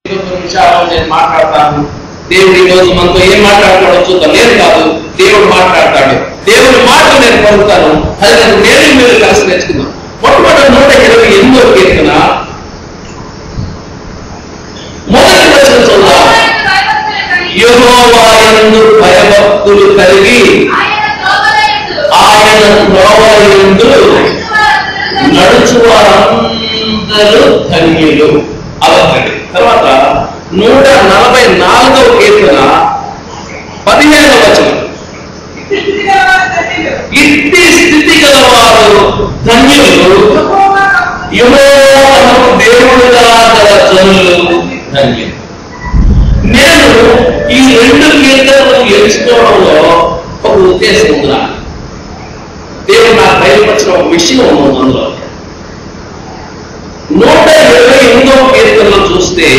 కొన్ని విషయాలు నేను మాట్లాడతాను దేవుడు ఈ రోజు మనతో ఏం మాట్లాడతాడో చూద్దాం నేను కాదు దేవుడు మాట్లాడతాడు దేవుడి మాటలు నేను పలుకుతాను అది నాకు నేను మీరు కలిసి నేర్చుకుందాం మొట్టమొదటి నూట ఇరవై ఎనిమిదో కీర్తన మొదటి ప్రశ్న చూద్దాం యెహోవాయందు భయభక్తులు కలిగి ఆయన త్రోవయందు నడుచు వారందరూ ధన్యులు అదొకటి తర్వాత నూట నలభై నాలుగవ కీర్తన పదిహేనవ వచనం ఇట్టి స్థితి గలవారు ధన్యులు యహోవను దేవుడుగా గల జనులు ధన్యులు నేను ఈ రెండు కీర్తనలు ఎంచుకోవడంలో ఒక ఉద్దేశం ఉంది నాకు. దేవుడు నాకు బయలుపరిచిన ఒక విషయం ఉంది అందులో నూట ఇరవై ఎనిమిదవ కీర్తనలో చూస్తే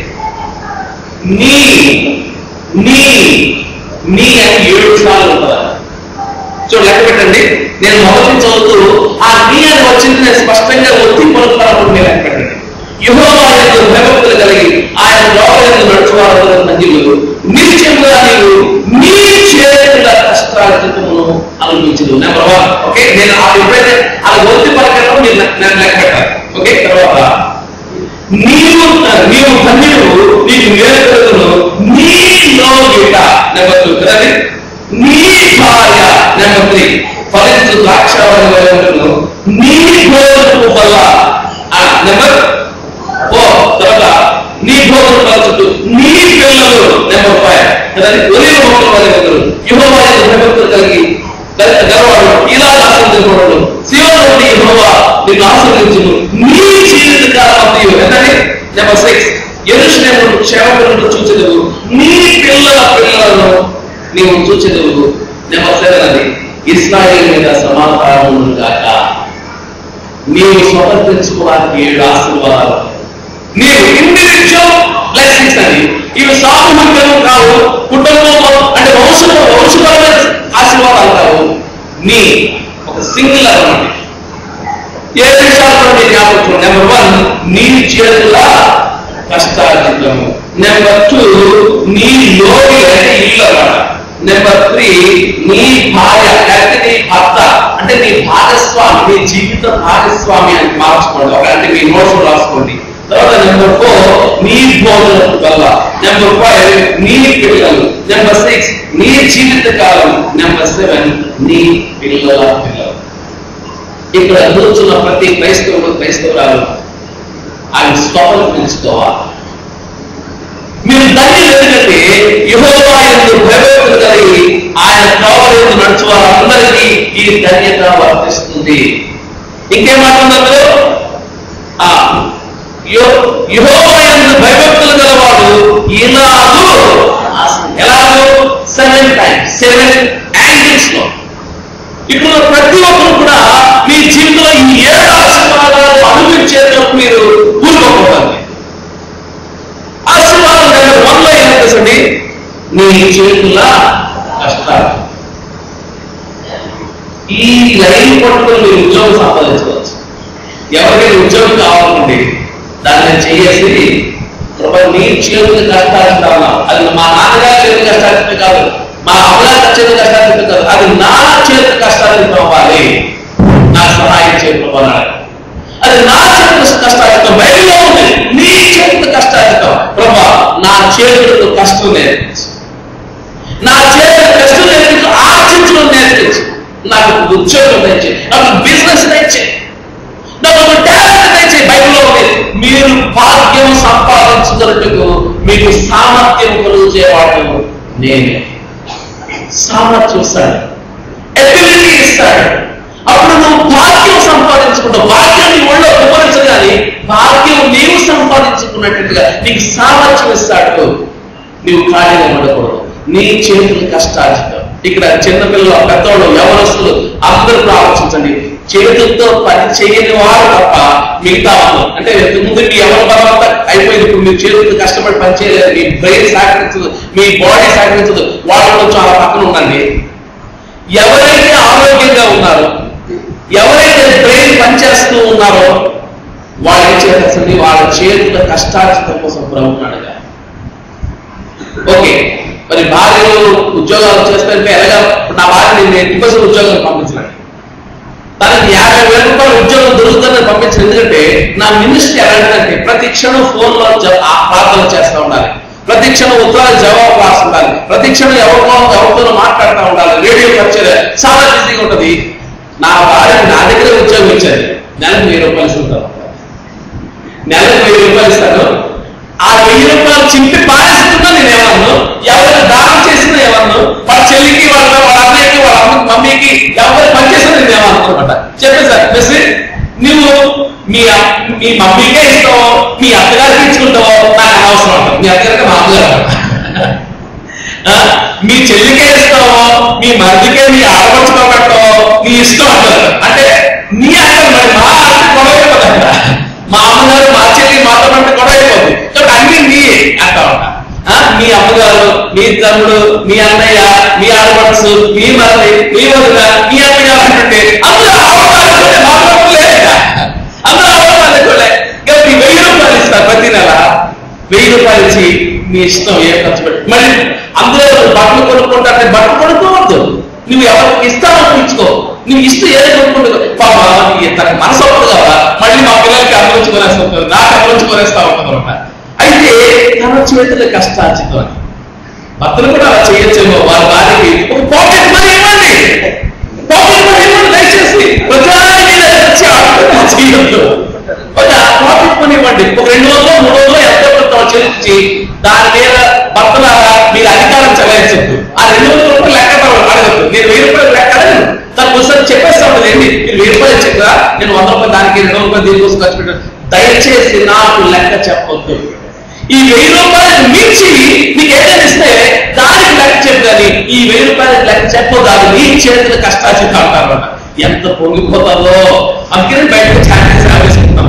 నీ నీ నీ అని ఏడు సార్లు ఉంటుందా చూడు లెక్క పెట్టండి నేను మొదటి చదువుతూ ఆ నీ అని వచ్చింది నేను స్పష్టంగా ఒత్తి పలుకుతాను మీరు లెక్క పెట్టండి యుహోవాయందు భయభక్తులు కలిగి ఆయన లోపలందు నడుచువారు నందిలు నిత్యముగా నీవు నీ చేతుల కష్టాల చిత్తమును అనుభవించదు నెంబర్ వన్ ఓకే నేను ఆ ఎప్పుడైతే అది ఒత్తి పలకడం మీరు లెక్క- నేను లెక్క పెట్టాలి ఓకే తర్వాత నీవు నీవు ధన్యుడు నీకు మేలు కలుగును నీ లోగిట నెంబర్ టూ కదండి నీ భార్య నెంబర్ త్రీ ఫలించు ద్రాక్షావళి నీ గోధుమ వల్ల నెంబర్ ఓ తర్వాత నీ భోజనం పరచుతూ నీ పిల్లలు నెంబర్ ఫైవ్ కదండి ఒలివ మొక్కల వారి దగ్గర యువవారి భయభక్తులు కలిగి గల- గలవాడు ఇలా ఆశ్రయించకూడదు శివనుడి యెహోవా నిన్ను ఆశ్రయించును నీ జీవిత కాలం ఎంతని నెంబర్ సిక్స్ ఎరుషలేము క్షేమకులను చూచెదవు నీ పిల్లల పిల్లలను నీవు చూచెదవు నెంబర్ సెవెన్ అది ఇస్రాయేల్ మీద సమాధానం గాక నీవు స్వతంత్రించుకోవడానికి ఏడు ఆశీర్వాదాలు నీవు ఇండివిజువల్ బ్లెస్సింగ్స్ అని ఇవి సామూహికం కావు కుటుంబం అంటే వంశ వంశపరమైన ఆశీర్వాదాలు కావు నీ ఒక సింగిల్ అన్నమాట ఏ విషయాలతో నీ జ్ఞాపకం నెంబర్ వన్ నీ చేతుల కష్టార్జితము నెంబర్ టూ నీ లోగి అంటే ఇల్లు అన్నమాట నెంబర్ త్రీ నీ భార్య అంటే నీ భర్త అంటే నీ భాగస్వామి నీ జీవిత భాగస్వామి అని మార్చుకోండి ఒక అంటే మీ నోట్స్ రాసుకోండి తర్వాత నెంబర్ ఫోర్ నీ భోజనం వల్ల నెంబర్ ఫైవ్ నీ పిల్లలు నెంబర్ సిక్స్ నీ జీవిత కాలం నెంబర్ సెవెన్ నీ పిల్లల పిల్లలు ఇక్కడ కూర్చున్న ప్రతి క్రైస్తవుడు క్రైస్తవురాలు ఆయన స్తోత్రం పెంచుకోవాలి మీరు దాన్ని ఎందుకంటే యహోవా ఎందు భయభక్తులు కలిగి ఆయన కావాలని నడుచు వారందరికీ ఈ ధన్యత వర్తిస్తుంది ఇంకేమంటున్నారు ఆ యో- యెహోవా యందు భయభక్తులు గలవాడు ఇలాగూ ఎలాగూ సెవెన్ టైమ్స్ సెవెన్ యాంగిల్స్ లో ఇక్కడ ఉన్న ప్రతి ఒక్కరు కూడా మీ జీవితంలో ఈ ఏడు ఆశీర్వాదాలు అనుభవించేటప్పుడు మీరు కూరుకోకూడదు ఆశీర్వాదం నెంబర్ వన్ లో ఏం తెలుసండి నీ చేతుల కష్టాలు ఈ లైన్ పట్టుకొని మీరు ఉద్యోగం సంపాదించుకోవచ్చు ఎవరికైనా ఉద్యోగం కావాలండి దాన్ని చేసి ప్రభు నీ చేతులు కష్టాలు అది మా నాన్నగారి చేతులు కష్టాలు కాదు మా అమ్మగారి చేతులు కష్టాలు కాదు అది నా చేతులు కష్టాలు అవ్వాలి నా సహాయం చేయడం అది నా చేతులు కష్టాలతో బయలులో ఉంది నీ చేతులు కష్టాలతో ప్రభా నా చేతులకు కష్టం నేర్పించు నా చేతుల కష్టం నేర్పించు ఆర్జించడం నేర్పించు నాకు ఉద్యోగం తెచ్చి నాకు బిజినెస్ తెచ్చి నాకు ఒక టాలెంట్ తెచ్చి బైబిల్లో ఉంది మీరు భాగ్యం సంపాదించుకున్నట్టుకు మీకు సామర్థ్యం కలుగు చేయవాడు నేనే సామర్థ్యం ఇస్తాడు ఎబిలిటీ ఇస్తాడు అప్పుడు నువ్వు భాగ్యం సంపాదించుకుంటావు భాగ్యం నీ ఒళ్ళో ఉపరించదు కానీ భాగ్యం నీవు సంపాదించుకున్నట్టుగా నీకు సామర్థ్యం ఇస్తాడు నీవు ఖాళీగా ఉండకూడదు నీ చేతులు కష్టార్జితం ఇక్కడ చిన్నపిల్లలు పెద్దవాళ్ళు ఎవరస్తులు అందరూ కూడా ఆలోచించండి చేతులతో పని చేయని వారు తప్ప మిగతా వాళ్ళు అంటే ముందు మీ ఎవరి బలవంతా అయిపోయింది ఇప్పుడు మీరు చేతులతో కష్టపడి పని చేయలేరు మీ బ్రెయిన్ సహకరించదు మీ బాడీ సహకరించదు వాళ్ళు కొంచెం అలా పక్కన ఉండండి ఎవరైతే ఆరోగ్యంగా ఉన్నారో ఎవరైతే బ్రెయిన్ పనిచేస్తూ ఉన్నారో వాళ్ళు ఏం చేయాల్సింది వాళ్ళ చేతుల కష్టార్జితం కోసం ప్రభుత్వం అడగాలి ఓకే మరి భార్యలు ఉద్యోగాలు చేస్తుంటే ఎలాగా ఇప్పుడు నా భార్య నేను డిఫెన్స్ ఉద్యోగం పంపించలేదు తనకి యాభై వేల రూపాయల ఉద్యోగం దొరుకుతుందని పంపించింది ఎందుకంటే నా మినిస్ట్రీ ఎలాంటిదంటే ప్రతి క్షణం ఫోన్ లో జ- ఆ ప్రార్థన చేస్తూ ఉండాలి ప్రతి క్షణం ఉత్తరాలు జవాబు రాసి ఉండాలి ప్రతి క్షణం ఎవరితో ఎవరితో మాట్లాడుతూ ఉండాలి రేడియో వచ్చేది చాలా బిజీగా ఉంటది నా భార్య నా దగ్గర ఉద్యోగం ఇచ్చేది నెలకు వెయ్యి రూపాయలు ఇస్తుంటారు నెలకు వెయ్యి రూపాయలు ఇస్తాను ఆ వెయ్యి రూపాయలు చింపి పారేస్తున్నా నేను ఏమన్నాను ఎవరికి దానం చేసినా ఏమన్నాను వాళ్ళ చెల్లికి వాళ్ళ వాళ్ళ అన్నయ్యకి వాళ్ళ అమ్మ మమ్మీకి ఎవరు పనిచేసినా నేను ఏమన్నాను అనమాట చెప్పేశారు మెస్సి నువ్వు మీ అమ్- మీ మమ్మీకే ఇస్తావో మీ అత్తగారికి ఇచ్చుకుంటావో నాకు అనవసరం అంట మీ అత్తగారికి మా అమ్మగారు ఆ? మీ చెల్లికే ఇస్తావో మీ మరిదికే మీ ఆడపడుచుకో పెట్టవో నీ ఇష్టం అంటారు అంటే నీ అక్కడ మరి మా అత్త గొడవ అయిపోతుందంట మా అమ్మగారు మా చెల్లి మాతో అంటే గొడవ అయిపోతుంది కాబట్టి అన్ని నీ అంటా ఉంటా ఆ? మీ అమ్మగారు మీ తమ్ముడు మీ అన్నయ్య మీ ఆడపడుచు మీ మరిది మీ వదిన మీ అమ్మగారు అంటుంటే అందరూ అవమానించుకుంటే మా తప్పులే అందరూ అవమానించుకోలే కాబట్టి వెయ్యి రూపాయలు ఇస్తారు ప్రతి నెల వెయ్యి రూపాయలు ఇచ్చి మీ ఇష్టం ఏ ఖర్చు పెట్టి మళ్ళీ అందులో బట్టలు కొనుక్కుంటే బట్టలు కొనుక్కోవద్దు నువ్వు ఎవరికి ఇస్తావు ఇచ్చుకో నువ్వు ఇస్తూ ఏదో కొనుక్కుంటు పాపా తనకు మనసు అవుతుంది కదా మళ్ళీ మా పిల్లలకి అందులోంచి కొనేస్తా ఉంటుంది నాకు అందులోంచి కొనేస్తా ఉంటుంది అనమాట అయితే తన చేతుల కష్టార్జితం అని భర్తలు కూడా అలా చేయొచ్చేమో వారి భార్యకి ఒక పాకెట్ మనీ ఇవ్వండి పాకెట్ మనీ ఇవ్వండి దయచేసి ప్రజానికి వచ్చి ఆడుకుంటూ చేయొద్దు ఒక పాకెట్ మనీ ఇవ్వండి ఒక రెండు వందలు మూడు వందలు ఎంత పడుతుందో చెల్లించి దాని మీద భర్తలారా మీరు అధికారం చెల్లించద్దు ఆ రెండు వందల రూపాయలు లెక్క తవ- అడగద్దు నేను వెయ్యి రూపాయలు లెక్క అడగను దానికి ఒకసారి చెప్పేస్తా ఉంటుంది ఏంటి మీరు వెయ్యి రూపాయలు చెప్పరా నేను వంద రూపాయలు దానికి రెండు వందల రూపాయలు దీనికోసం ఖర్చు పెట్టాను దయచేసి నాకు లెక్క చెప్పొద్దు ఈ వెయ్యి రూపాయలకు మించి నీకు ఏదైనా ఇస్తే దానికి లెక్క చెప్పు కానీ ఈ వెయ్యి రూపాయలకు లెక్క చెప్పొద్దు అది నీ చేతుల కష్టాచిత అంటారు ఎంత పొంగిపోతారో అందుకని బయటకు ఛాన్స్ ఆవేసుకుంటాం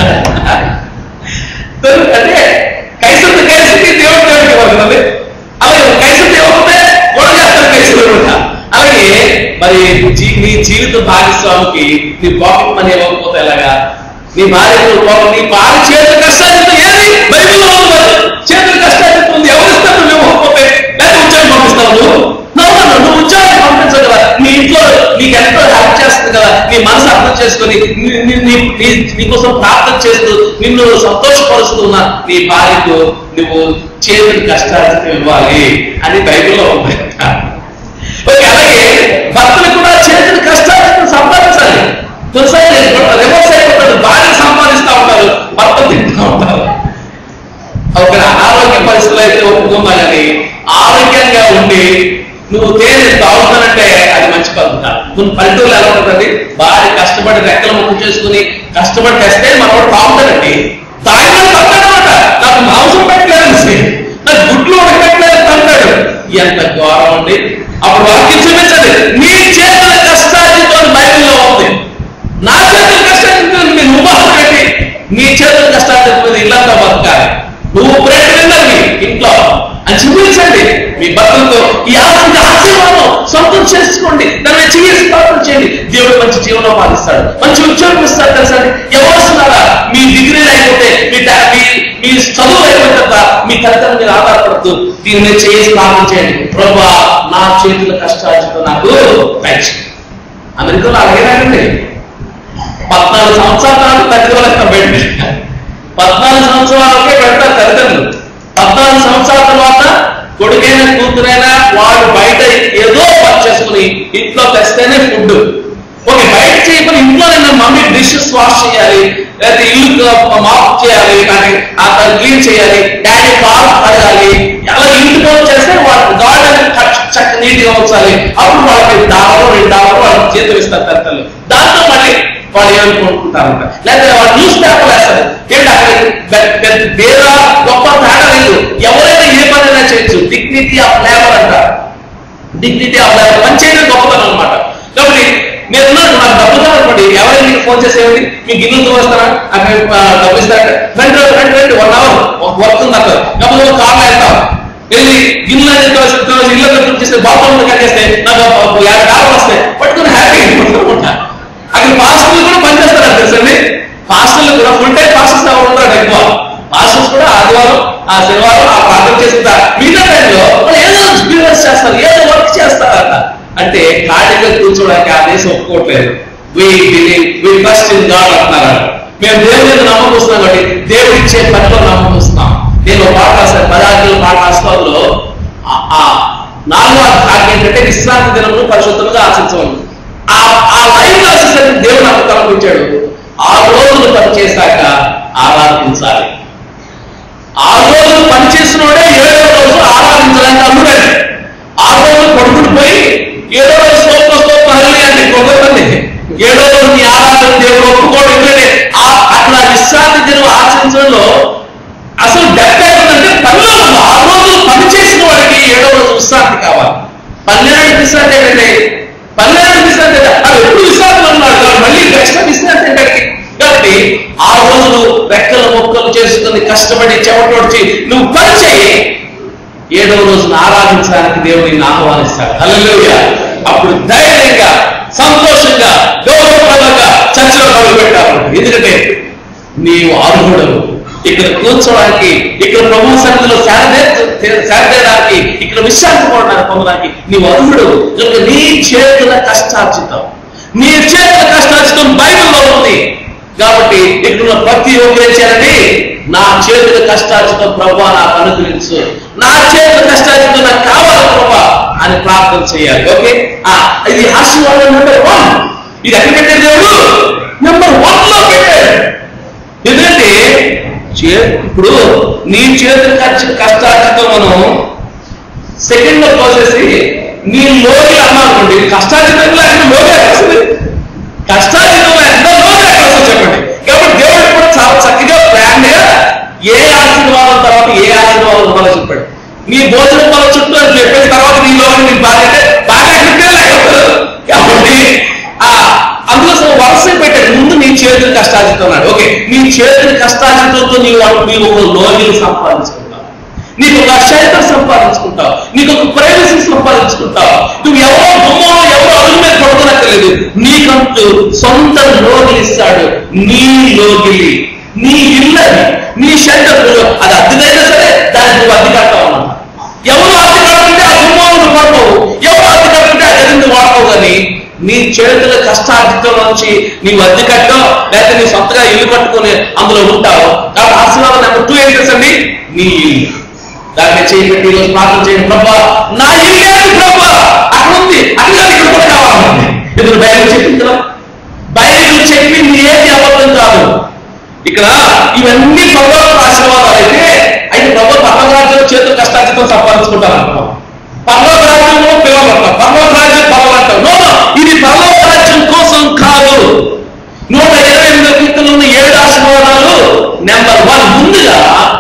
అంటే కైసలు కైసకి దేవుడు దేవుడికి ఇవ్వాలి అలాగే కైసలు దేవుడితే కూడా చేస్తారు కైసలు కూడా అలాగే మరి జీ- నీ జీవిత భాగస్వామికి నీ పాకెట్ మనీ ఇవ్వకపోతే ఎలాగా నీ భార్య నీ భార్య చేతుల కష్టాలు ఏది బైబిల్లో ఉంది మరి. చేతుల కష్టాలు ఉంది ఎవరు ఇస్తారు నువ్వు ఇవ్వకపోతే లేదా ఉద్యోగం పంపిస్తావు నువ్వు నవ్వు నువ్వు ఉద్యోగం పంపించవు కదా నీ ఇంట్లో నీకు ఎంతో హెల్ప్ చేస్తుంది కదా నీ మనసు అర్థం చేసుకొని నీ- నీ- నీ- నీ- నీకోసం ప్రార్థన చేస్తూ నిన్ను సంతోషపరుస్తున్న నీ భార్యకు నువ్వు చేతుల కష్టాలు ఇవ్వాలి అని బైబిల్లో ఉంది ఓకే అలాగే భర్తలు కూడా చేతుల కష్టాలు సంపాదించాలి కొన్నిసార్లు రివర్స్ అయిపోతాడు భార్య సంపాదిస్తూ ఉంటారు భర్త తింటూ ఉంటారు ఒక అనారోగ్య పరిస్థితులు అయితే ఒప్పుకుందా కానీ ఆరోగ్యంగా ఉండి నువ్వు తేనె తాగుతానంటే అది మంచి పద్ధత కొన్ని పల్లెటూరులో ఎలా ఉంటుందండి భార్య కష్టపడి రెక్కలు ముక్కు చేసుకుని కష్టపడి తెస్తే మనవాడు తాగుతాడండి తాగిన తంటాడనమాట నాకు మాంసం పెట్టలేదు నాకు గుడ్లు ఉడకట్లేదు తంటాడు ఎంత ఘోరం అండి అప్పుడు వాక్యం చూపించండి నీ చేతుల కష్టార్జితో బైబిల్లో ఉంది నా చేతుల కష్టార్జితం మీరు ఉపాధి పెట్టి నీ చేతుల కష్టార్జితం ఇల్లంతా బతకాలి నువ్వు ప్రేరణి ఇంట్లో అని చూపించండి మీ భర్తలతో ఈ ఆస్తి ఆశీర్వాదం సొంతం చేసుకోండి దాన్ని చేసి ప్రార్థన చేయండి దేవుడు మంచి జీవనోపాధి ఇస్తాడు మంచి ఉద్యోగం ఇస్తాడు తెలుసా ఎవరు వస్తున్నారా మీ డిగ్రీ అయిపోతే మీ డా- మీ మీ చదువు అయిపోయిన తర్వాత మీ తల్లిదండ్రుల మీద ఆధారపడుతూ దీని మీద చేసి ప్రార్థన చేయండి ప్రభా నా చేతుల కష్టార్జితం నాకు దయచేయి అమెరికాలో అలాగేనండి పద్నాలుగు సంవత్సరాల తర్వాత తల్లిదండ్రులు లెక్క పెట్టి పద్నాలుగు సంవత్సరాలకే పెడతారు తల్లిదండ్రులు పద్నాలుగు సంవత్సరాల తర్వాత కొడుకైనా కూతురైనా వాడు బయట ఏదో వర్క్ చేసుకుని ఇంట్లో తెస్తేనే ఫుడ్ ఓకే బయట చేయకుండా ఇంట్లో నేను మమ్మీ డిషెస్ వాష్ చేయాలి లేకపోతే ఇల్లు మాప్ చేయాలి కానీ ఆ క్లీన్ చేయాలి డాడీ పాలు కడగాలి అలా ఇంటి పనులు చేస్తే వాళ్ళ గార్డెన్ చక్క నీట్గా ఉంచాలి అప్పుడు వాళ్ళకి డాలరు రెండు డాలరు వాళ్ళకి జీతం ఇస్తారు తల్లిదండ్రులు దాంతో మళ్ళీ వాళ్ళు ఏమని కొనుక్కుంటారంట లేకపోతే వాళ్ళు న్యూస్ పేపర్ వేస్తారు ఏంటి అక్కడ పెద్ద- పెద్ద పేద గొప్ప తేడా లేదు ఎవరైనా ఏ పనైనా చేయొచ్చు డిగ్నిటీ ఆఫ్ లేబర్ అంటారు డిగ్నిటీ ఆఫ్ లేబర్ పని చేయడం గొప్పతనం అనమాట కాబట్టి నేను ఉన్నాను, నాకు డబ్బులు కావాలనుకోండి ఎవరైనా మీకు ఫోన్ చేసేయండి మీ గిన్నెలతో వస్తారా అక్కడ ఆ, డబ్బు ఇస్తారంటే రండి రండి, రండి రండి వన్ అవర్ వర్క్ ఉంది అక్కడ డబ్బులు కార్లో వెళ్తాం వెళ్ళి గిన్నెలు అనేది తోసి- తోసి ఇల్లు కట్టు చేస్తే బాత్రూమ్ కట్టేస్తే నాకు ఒక యాభై డాలర్లు వస్తాయి పట్టుకుని హ్యాపీ ఉంటా అక్కడ పాస్టర్లు కూడా పనిచేస్తారు తెలుసండి పాస్టర్లు కూడా ఫుల్ టైం పాస్టర్స్ ఎవరు ఉంటారు ఎక్కువ పాస్టర్స్ కూడా ఆదివారం ఆ శనివారం ఆ ప్రార్థన చేస్తుంటారు మిగతా టైంలో వాళ్ళు ఏదో బిజినెస్ చేస్తారు ఏదో వర్క్ చేస్తారట అంటే ఖాళీగా కూర్చోడానికి ఆ దేశం ఒప్పుకోవట్లేదు we believe we trust in God అంటున్నారు మేము దేవుడి మీద నమ్మకం కాబట్టి దేవుడు ఇచ్చే పనిలో నమ్మకం నేను ఒక పాట రాశాను పదార్థుల పాట రాసుకోవడంలో ఆ- ఆ నాలుగో ఆజ్ఞ ఏంటంటే విశ్రాంతి దినము పరిశుద్ధంగా ఆశించమని ఆ ఆ లైన్ రాసేసరికి దేవుడు నాకు కల్పించాడు ఆరు రోజులు పని చేశాక ఆరాధించాలి ఆరు రోజులు పని చేసినోడే ఏడో రోజు ఆరాధించడానికి అల్లుడండి ఆరు రోజులు పడుకుని పోయి ఏడో రోజు స్తోత్ర స్తోత్ర హల్లి అంటే కొంతమంది ఏడో రోజు నీ ఆరాధన దేవుడు ఒప్పుకోడు ఎందుకంటే ఆ- అట్లా విశ్రాంతి దినం ఆచరించడంలో అసలు డెబ్బై అంటే పనిలో ఉంది. ఆరు రోజులు పని చేసిన వాడికి ఏడో రోజు విశ్రాంతి కావాలి పన్నెండు విశ్రాంతి ఏంటంటే పన్నెండు విశ్రాంతి అంటే అది ఎప్పుడు విశ్రాంతి ఉన్నాడు కాబట్టి మళ్ళీ నెక్స్ట్ విశ్రాంతి ఏంటంటే కాబట్టి ఆ రోజులు రెక్కలు మొక్కలు చేసుకుని కష్టపడి చెమటొడిచి నువ్వు పని చేయి ఏడవ రోజున ఆరాధించడానికి దేవుడు నిన్ను ఆహ్వానిస్తాడు హల్లెలూయా అప్పుడు ధైర్యంగా సంతోషంగా గౌరవప్రదంగా చర్చలో మొదలు పెట్టాలి ఎందుకంటే నీవు అర్హుడవు ఇక్కడ కూర్చోవడానికి ఇక్కడ ప్రభు సన్నిధిలో శారదేయడానికి ఇక్కడ విశ్రాంతి పొందడానికి పొందడానికి నీవు అర్హుడు కనుక నీ చేతుల కష్టార్జితం నీ చేతుల కష్టార్జితం బైబిల్లో ఉంది కాబట్టి ఇక్కడ ఉన్న ప్రతి ఒక్కరు ఏం చేయాలండి నా చేతుల కష్టార్జితం ప్రభా నాకు అనుగ్రహించు నా చేతుల కష్టార్జితం నాకు కావాలి ప్రభా అని ప్రార్థన చేయాలి ఓకే ఆ, ఇది ఆశీర్వాదం నెంబర్ వన్ ఇది ఎక్కడ పెట్టాడు దేవుడు నెంబర్ వన్ లో పెట్టాడు ఎందుకంటే చే- ఇప్పుడు నీ చేతుల ఖర్చు కష్టార్జితం మనం సెకండ్ లో పోసేసి నీ లోకి అన్నానుకోండి కష్టార్జితంలో ఎక్కడ లోకి ఎక్కడ వస్తుంది కష్టార్జితంలో ఎంత లోకి ఎక్కడ వస్తుంది చెప్పండి కాబట్టి దేవుడు కూడా చాలా చక్కగా ప్లాన్ గా ఏ ఆశీర్వాదం తర్వాత ఏ ఆశీర్వాదం ఉండాలో చెప్పాడు నీ భోజనం వాళ్ళ చుట్టూ అని చెప్పిన తర్వాత నీ లోకి నీకు బాగా అంటే బాగా ఎక్కడికే లేకపోతుంది కాబట్టి ఆ అందులో అసలు వరుస పెట్టాడు ముందు నీ చేతులు కష్టార్జితం అన్నాడు ఓకే నీ చేతులు కష్టార్జితంతో నీవు నీవు ఒక లోగిని సంపాదించుకుంటావు నీకు ఒక షెల్టర్ సంపాదించుకుంటావు నీకు ఒక ప్రైవసీ సంపాదించుకుంటావు నువ్వు ఎవరో బొమ్మలో ఎవరో అడుగు మీద పడుకోనక్కర్లేదు నీకంటూ సొంత లోగిలి ఇస్తాడు నీ లోగిలి నీ ఇల్లు అది నీ షెల్టర్ అది అద్దెదైనా సరే దానికి నువ్వు అద్దె కట్టావు అన్నమాట ఎవరు అద్దె కట్టుకుంటే ఆ బొమ్మలో నువ్వు పడతావు ఎవరు అద్దె కట్టుకుంటే ఆ గది నువ్వు వాడతావు కానీ నీ చేతుల కష్టార్జితం నుంచి నీవు అద్దె కట్టో లేకపోతే నీ సొంతగా ఇల్లు కట్టుకొని అందులో ఉంటావు కాబట్టి ఆశీర్వాదం నెంబర్ టూ ఏంటి తెలుసండి నీ ఇల్లు దాన్ని చేయబెట్టి ఈరోజు ప్రార్థన చేయండి ప్రభా నా ఇల్లు ఏది ప్రభా అక్కడ ఉంది అక్కడ కాదు, ఇక్కడ కూడా కావాలండి ఎందుకు బైబిల్ చెప్పింది కదా బైబిల్ చెప్పింది ఏది అబద్ధం కాదు ఇక్కడ ఇవన్నీ ప్రభుత్వ ఆశీర్వాదాలు అయితే అయితే ప్రభుత్వ పర్వరాజ్యం చేతులు కష్టార్జితం సంపాదించుకుంటారు అంటాం పర్వత రాజ్యంలో పిల్లలు అంటాం పర్వత రాజ్యం పర్వం అంటాం నో నో, ఇది పర్వత రాజ్యం కోసం కాదు నూట ఇరవై ఎనిమిది కీర్తనలు ఉన్న ఏడు ఆశీర్వాదాలు నెంబర్ వన్ ముందుగా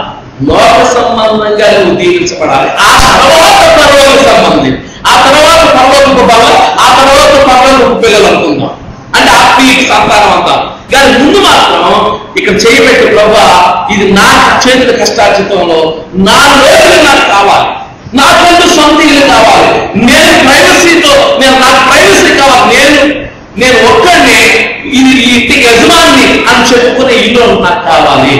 లోక సంబంధంగా నువ్వు దీవించబడాలి ఆ తర్వాత పర్వత సంబంధం ఆ తర్వాత పర్వతపు బలం ఆ తర్వాత పర్వతపు పిల్లలు అనుకుందాం అంటే ఆత్మీయ సంతానం అంతా కానీ ముందు మాత్రం ఇక్కడ చేయబెట్టే ప్రభా ఇది నా చేతుల కష్టార్జితంలో నా లోపల నాకు కావాలి నాకంటూ సొంత ఇల్లు కావాలి నేను ప్రైవసీతో నేను నాకు ప్రైవసీ కావాలి నేను నేను ఒక్కడిని ఇది ఈ ఇంటికి యజమాని అని చెప్పుకునే ఇల్లు నాకు కావాలి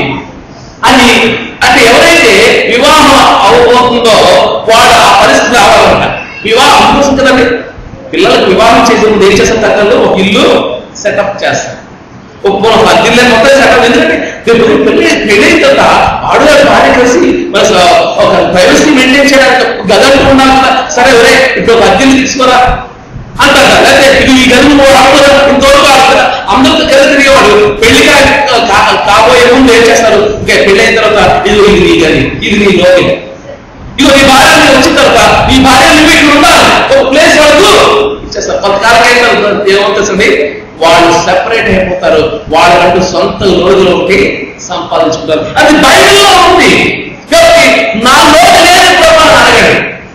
అని అంటే ఎవరైతే వివాహం అవబోతుందో వాడు ఆ పరిస్థితి రావాలంట వివాహం అందుకోసం కదండి పిల్లలకు వివాహం చేసే ముందు ఏం చేస్తారు తగ్గలు ఒక ఇల్లు సెటప్ చేస్తారు ఒక మనం పద్దెనిమిది మొత్తం సెటప్ ఎందుకంటే రేపు పెళ్లి పెళ్లి అయిన తర్వాత ఆడవాళ్ళు భార్య కలిసి మరి అసలు ఒక ప్రైవసీ మెయింటైన్ చేయడానికి గదంటూ ఉండాలి కదా. సరే ఒరే ఇప్పుడు ఒక అద్దెలు తీసుకోరా అంటారు కదా. లేకపోతే ఇది ఈ గది నువ్వు ఆడుకోరా ఇంతవరకు ఆడుకోరా అందరితో కలిసి తిరిగేవాడు పెళ్లి కా- కా- కాబోయే ముందు ఏం చేస్తారు ఇంకా పెళ్లి అయిన తర్వాత ఇది ఇది నీ గది ఇది నీ లోకి ఇదిగో నీ భార్య నీకు వచ్చిన తర్వాత నీ భార్య నువ్వు ఇక్కడ ఉండాలి ఒక ప్లేస్ వరకు ఇచ్చేస్తారు కొంతకాలం అయిన తర్వాత ఏమవుతుందండి వాళ్ళు సెపరేట్ అయిపోతారు వాళ్ళంటూ సొంత రోజులు ఒకటి సంపాదించుకుంటారు అది బైబిల్లో ఉంది కాబట్టి నా లోటు లేదు ప్రభు అని అడగండి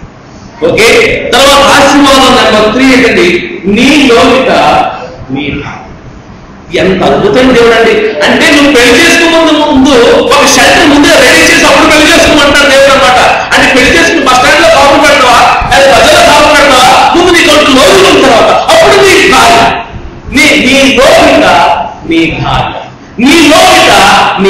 ఓకే తర్వాత ఆశీర్వాదం నెంబర్ త్రీ ఏంటండి నీ లోకిట నీ ఎంత అద్భుతం దేవుడు అండి అంటే నువ్వు పెళ్లి చేసుకునే ముందు ముందు ఒక షెల్టర్ ముందే రెడీ చేసి అప్పుడు పెళ్లి చేసుకోమంటాడు దేవుడు అనమాట అంటే పెళ్లి చేసుకుని బస్ స్టాండ్ లో కాపు పెడతావా లేదా బజార్లో కాపు పెడతావా ముందు నీ కొంచెం రోజులు తర్వాత అప్పుడు నీ భార్య నీ నీ లోకిట నీ భార్య నీ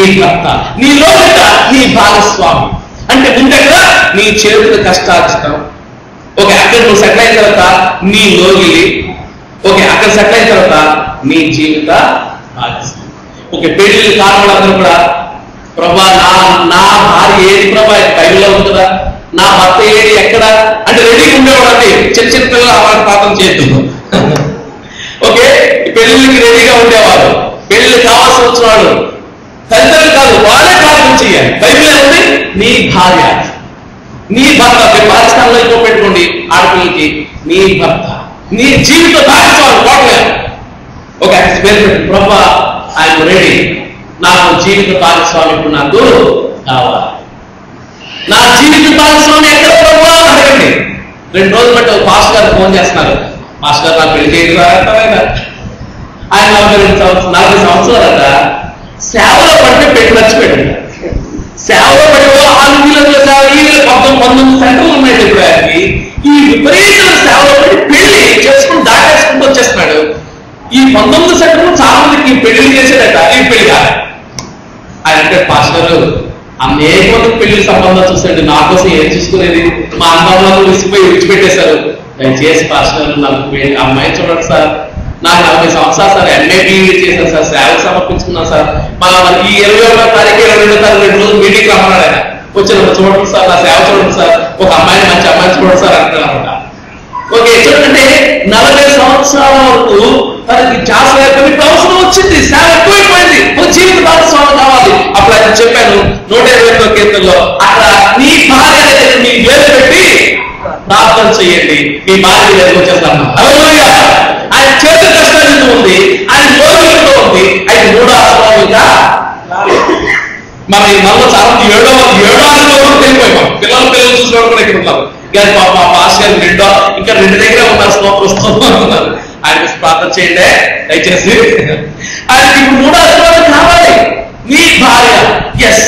భర్త నీ లోకట నీ భాగస్వామి అంటే ముందెక్కడ నీ చేతుల కష్టార్జితం ఓకే అక్కడ నువ్వు సెటిల్ అయిన తర్వాత నీ లోగిలి ఓకే అక్కడ సెటిల్ అయిన తర్వాత నీ జీవిత భాగస్వామి ఓకే పెళ్లి కారణాలందరూ కూడా ప్రభా నా నా భార్య ఏది ప్రభా బైబిల్లో ఉంటుందా నా భర్త ఏది ఎక్కడ అంటే రెడీగా ఉండేవాడు అంటే చిన్న చిన్న పిల్లలు అవార్డు పాత్రం చేయొద్దు ఓకే పెళ్లికి రెడీగా ఉండేవాడు పెళ్లి కావాల్సి వచ్చినవాడు తల్లిదండ్రులు కాదు వాళ్ళే ప్రార్థన చేయాలి బైబిల్ ఉంది నీ భార్య నీ భర్త మీరు భార్య స్థానంలో ఇంకో పెట్టుకోండి ఆడపిల్లకి నీ భర్త నీ జీవిత భాగస్వామి కోటలేదు ఒక పేరు ప్రభా ఐఎమ్ రెడీ నాకు జీవిత భాగస్వామి ఇప్పుడు నాకు కావాలి నా జీవిత భాగస్వామి ఎక్కడ ప్రభా అని అడగండి రెండు రోజులు బట్టి ఒక పాస్టర్ గారు ఫోన్ చేస్తున్నారు పాస్టర్ గారు నాకు పెళ్లి చేయరా ఆయన నలభై రెండు సంవత్సరం నలభై సంవత్సరాలట సేవలో పడితే పెట్టి మర్చిపోయాడు సేవలో పడి ఓ ఆరు వీళ్ళ సేవ ఈ వీళ్ళ పంతొమ్మిది పంతొమ్మిది సెంటర్లు ఉన్నాయి ఇప్పుడు ఆయనకి ఈ విపరీతమైన సేవలో పడి పెళ్లి చేసుకుని దాటేసుకుంటూ వచ్చేస్తున్నాడు ఈ పంతొమ్మిది సెంటర్లు చాలా మందికి పెళ్లి చేసేదట ఈ పెళ్లి కాదు ఆయన అంటే పాస్టర్ అనేక మంది పెళ్లి సంబంధం చూసండి నా కోసం ఏం చూసుకునేది మా అన్నవాళ్ళు విసిపోయి విడిచిపెట్టేశారు దయచేసి పాస్టర్ నాకు పెళ్లి అమ్మాయి చూడండి సార్ నాకు నలభై సంవత్సరాలు సార్ ఎంఏ బీఈడి చేశాను సార్ సేవకు సమర్పించుకున్నాను సార్ మా ఈ ఇరవై ఒకటో తారీఖు ఇరవై రెండో తారీఖు రెండు రోజులు మీటింగ్ రమ్మన్నాడు ఆయన వచ్చిన చూడండి సార్ నా సేవ చూడండి సార్ ఒక అమ్మాయిని మంచి అమ్మాయిని చూడండి సార్ అంటాడు అనమాట ఓకే చూడండి నలభై సంవత్సరాల వరకు తనకి ఛాన్స్ లేకపోతే ఇప్పుడు అవసరం వచ్చింది సేవ ఎక్కువైపోయింది ఓ జీవిత భాగస్వామి కావాలి అప్పుడు ఆయన చెప్పాను నూట ఇరవై ఎనిమిదో కీర్తనలో అక్కడ నీ భార్య దగ్గర నీ వేలు పెట్టి ప్రార్థన చేయండి మీ భార్య దగ్గరకు వచ్చేస్తాను హల్లెలూయా. ఆయన చేతి కష్టాలు ఉంది ఆయన లోకంలో ఉంది అయితే మూడో ఆశ్రమం ఇంకా మన ఈ మనలో చాలా మంది ఏడో ఏడో ఆశ్రమంలో వెళ్ళిపోయాం పిల్లలు పిల్లలు చూసిన కూడా ఇక్కడ ఉన్నారు కానీ మా మా పాస్ గారు రెండో ఇంకా రెండు దగ్గర ఉన్నారు స్తోత్రం స్తోత్రం అంటున్నారు ఆయన ప్రార్థన చేయండి దయచేసి ఆయనకి ఇప్పుడు మూడో ఆశ్రమాలు కావాలి నీ భార్య ఎస్